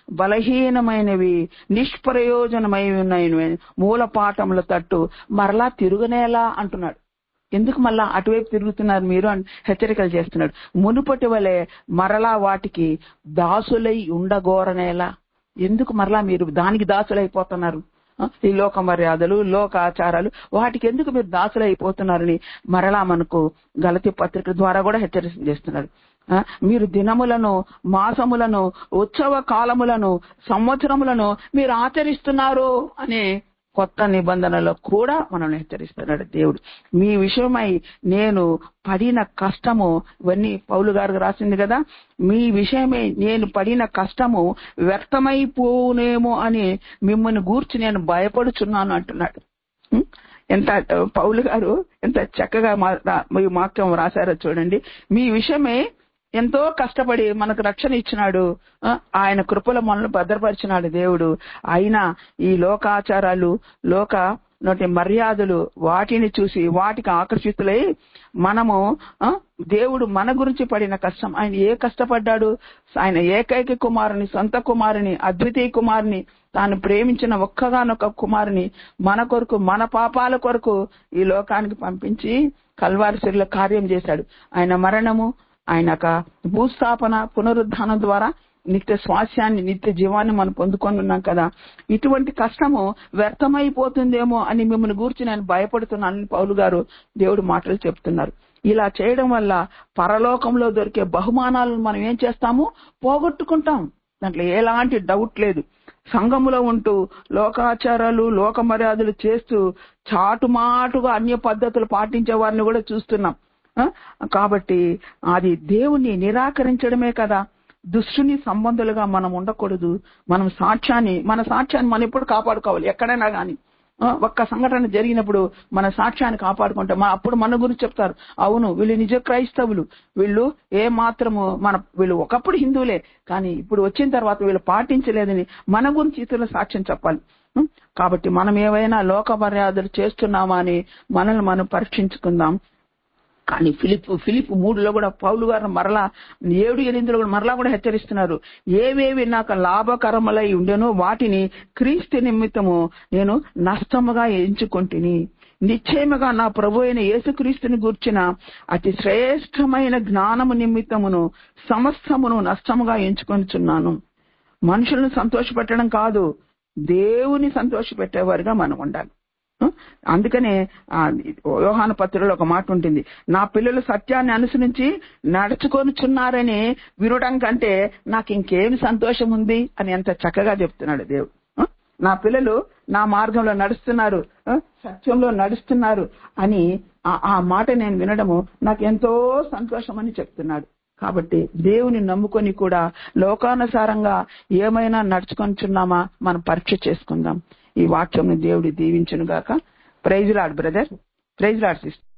బలహీనమైనవి నిష్ప్రయోజనమైనవి ఉన్నాయి మూల పాఠముల తట్టు మరలా తిరుగునేలా అంటున్నాడు ఎందుకు మళ్ళా అటువైపు తిరుగుతున్నారు మీరు అని హెచ్చరికలు చేస్తున్నాడు మునుపటి వలె మరలా వాటికి దాసులై ఉండగోరనేలా ఎందుకు మరలా మీరు దానికి దాసులైపోతున్నారు ఆ, ఈ లోక మర్యాదలు లోక ఆచారాలు వాటికి ఎందుకు మీరు దాసులైపోతున్నారని మరలా మనకు గలతి పత్రిక ద్వారా కూడా హెచ్చరిక చేస్తున్నాడు ఆ, మీరు దినములను మాసములను ఉత్సవ కాలములను సంవత్సరములను మీరు ఆచరిస్తున్నారు అనే కొత్త నిబంధనలో కూడా మనల్ని హెచ్చరిస్తున్నాడు దేవుడు మీ విషయమై నేను పడిన కష్టము ఇవన్నీ పౌలు గారు రాసింది కదా మీ విషయమై నేను పడిన కష్టము వ్యర్థమైపోనేమో అని మిమ్మల్ని గూర్చి నేను భయపడుచున్నాను అంటున్నాడు ఉం? ఎంత ఆ, పౌలు గారు ఎంత చక్కగా మా- రా- ఈ వాక్యం రాశారో చూడండి మీ విషయమే ఎంతో కష్టపడి మనకు రక్షణ ఇచ్చినాడు ఆ, ఆయన కృపలో మనల్ని భద్రపరిచినాడు దేవుడు అయినా ఈ లోకాచారాలు లోక నోటి మర్యాదలు వాటిని చూసి వాటికి ఆకర్షితులై మనము ఆ, దేవుడు మన గురించి పడిన కష్టం ఆయన ఏ కష్టపడ్డాడు ఆయన ఏకైక కుమారుని సొంత కుమారుని అద్వితీయ కుమారుని తాను ప్రేమించిన ఒక్కగానొక్క కుమారుని మన కొరకు మన పాపాల కొరకు ఈ లోకానికి పంపించి కల్వారిశిలో కార్యం చేశాడు ఆయన మరణము ఆయన యొక్క భూస్థాపన పునరుద్ధానం ద్వారా నిత్య స్వాస్యాన్ని నిత్య జీవాన్ని మనం పొందుకొని ఉన్నాం కదా ఇటువంటి కష్టము వ్యర్థమైపోతుందేమో అని మిమ్మల్ని గూర్చి నేను భయపడుతున్నానని పౌలు గారు దేవుడు మాటలు చెప్తున్నారు ఇలా చేయడం వల్ల పరలోకంలో దొరికే బహుమానాలను మనం ఏం చేస్తాము పోగొట్టుకుంటాం దాంట్లో ఎలాంటి డౌట్ లేదు సంఘములో ఉంటూ లోకాచారాలు లోక మర్యాదలు చేస్తూ చాటుమాటుగా అన్య పద్ధతులు పాటించే వారిని కూడా చూస్తున్నాం ఆ? కాబట్టి అది దేవుణ్ణి నిరాకరించడమే కదా దుష్టుని సంబంధులుగా మనం ఉండకూడదు మనం సాక్ష్యాన్ని మన సాక్ష్యాన్ని మనం ఎప్పుడు కాపాడుకోవాలి ఎక్కడైనా గాని ఆ, ఒక్క సంఘటన జరిగినప్పుడు మన సాక్ష్యాన్ని కాపాడుకుంటే మా అప్పుడు మన గురించి చెప్తారు అవును వీళ్ళు నిజ క్రైస్తవులు వీళ్ళు ఏ మాత్రము మన వీళ్ళు ఒకప్పుడు హిందువులే కానీ ఇప్పుడు వచ్చిన తర్వాత వీళ్ళు పాటించలేదని మన గురించి ఇతరుల సాక్ష్యం చెప్పాలి ఉం? కాబట్టి మనం ఏవైనా లోక మర్యాదలు చేస్తున్నామా అని మనల్ని మనం పరీక్షించుకుందాం కానీ ఫిలిప్ ఫిలిప్ మూడులో కూడా పౌలు గారు మరలా ఏడు ఎనిమిదిలో కూడా మరలా కూడా హెచ్చరిస్తున్నారు ఏవేవి నాకు లాభకరములై ఉండెనో వాటిని క్రీస్తు నిమిత్తము నేను నష్టముగా ఎంచుకొంటిని నిశ్చయముగా నా ప్రభు అయిన యేసుక్రీస్తుని గూర్చిన అతి శ్రేష్టమైన జ్ఞానము నిమిత్తమును సమస్తమును నష్టముగా ఎంచుకొనిచున్నాను మనుషులను సంతోషపెట్టడం కాదు దేవుని సంతోషపెట్టేవారుగా మనం ఉండాలి ఆ? అందుకనే ఆ, యోహాను పత్రికలో ఒక మాట ఉంటుంది నా పిల్లలు సత్యాన్ని అనుసరించి నడుచుకొనుచున్నారని వినడం కంటే నాకు ఇంకేమి సంతోషం ఉంది అని ఎంత చక్కగా చెప్తున్నాడు దేవుడు ఆ? నా పిల్లలు నా మార్గంలో నడుస్తున్నారు ఆ? సత్యంలో నడుస్తున్నారు అని ఆ- ఆ మాట నేను వినడము నాకు ఎంతో సంతోషం అని చెప్తున్నాడు కాబట్టి దేవుని నమ్ముకొని కూడా లోకానుసారంగా ఏమైనా నడుచుకొనిచున్నామా మనం పరీక్ష చేసుకుందాం ఈ వాక్యం దేవుడి దీవించును గాక praise lord brother praise lord sister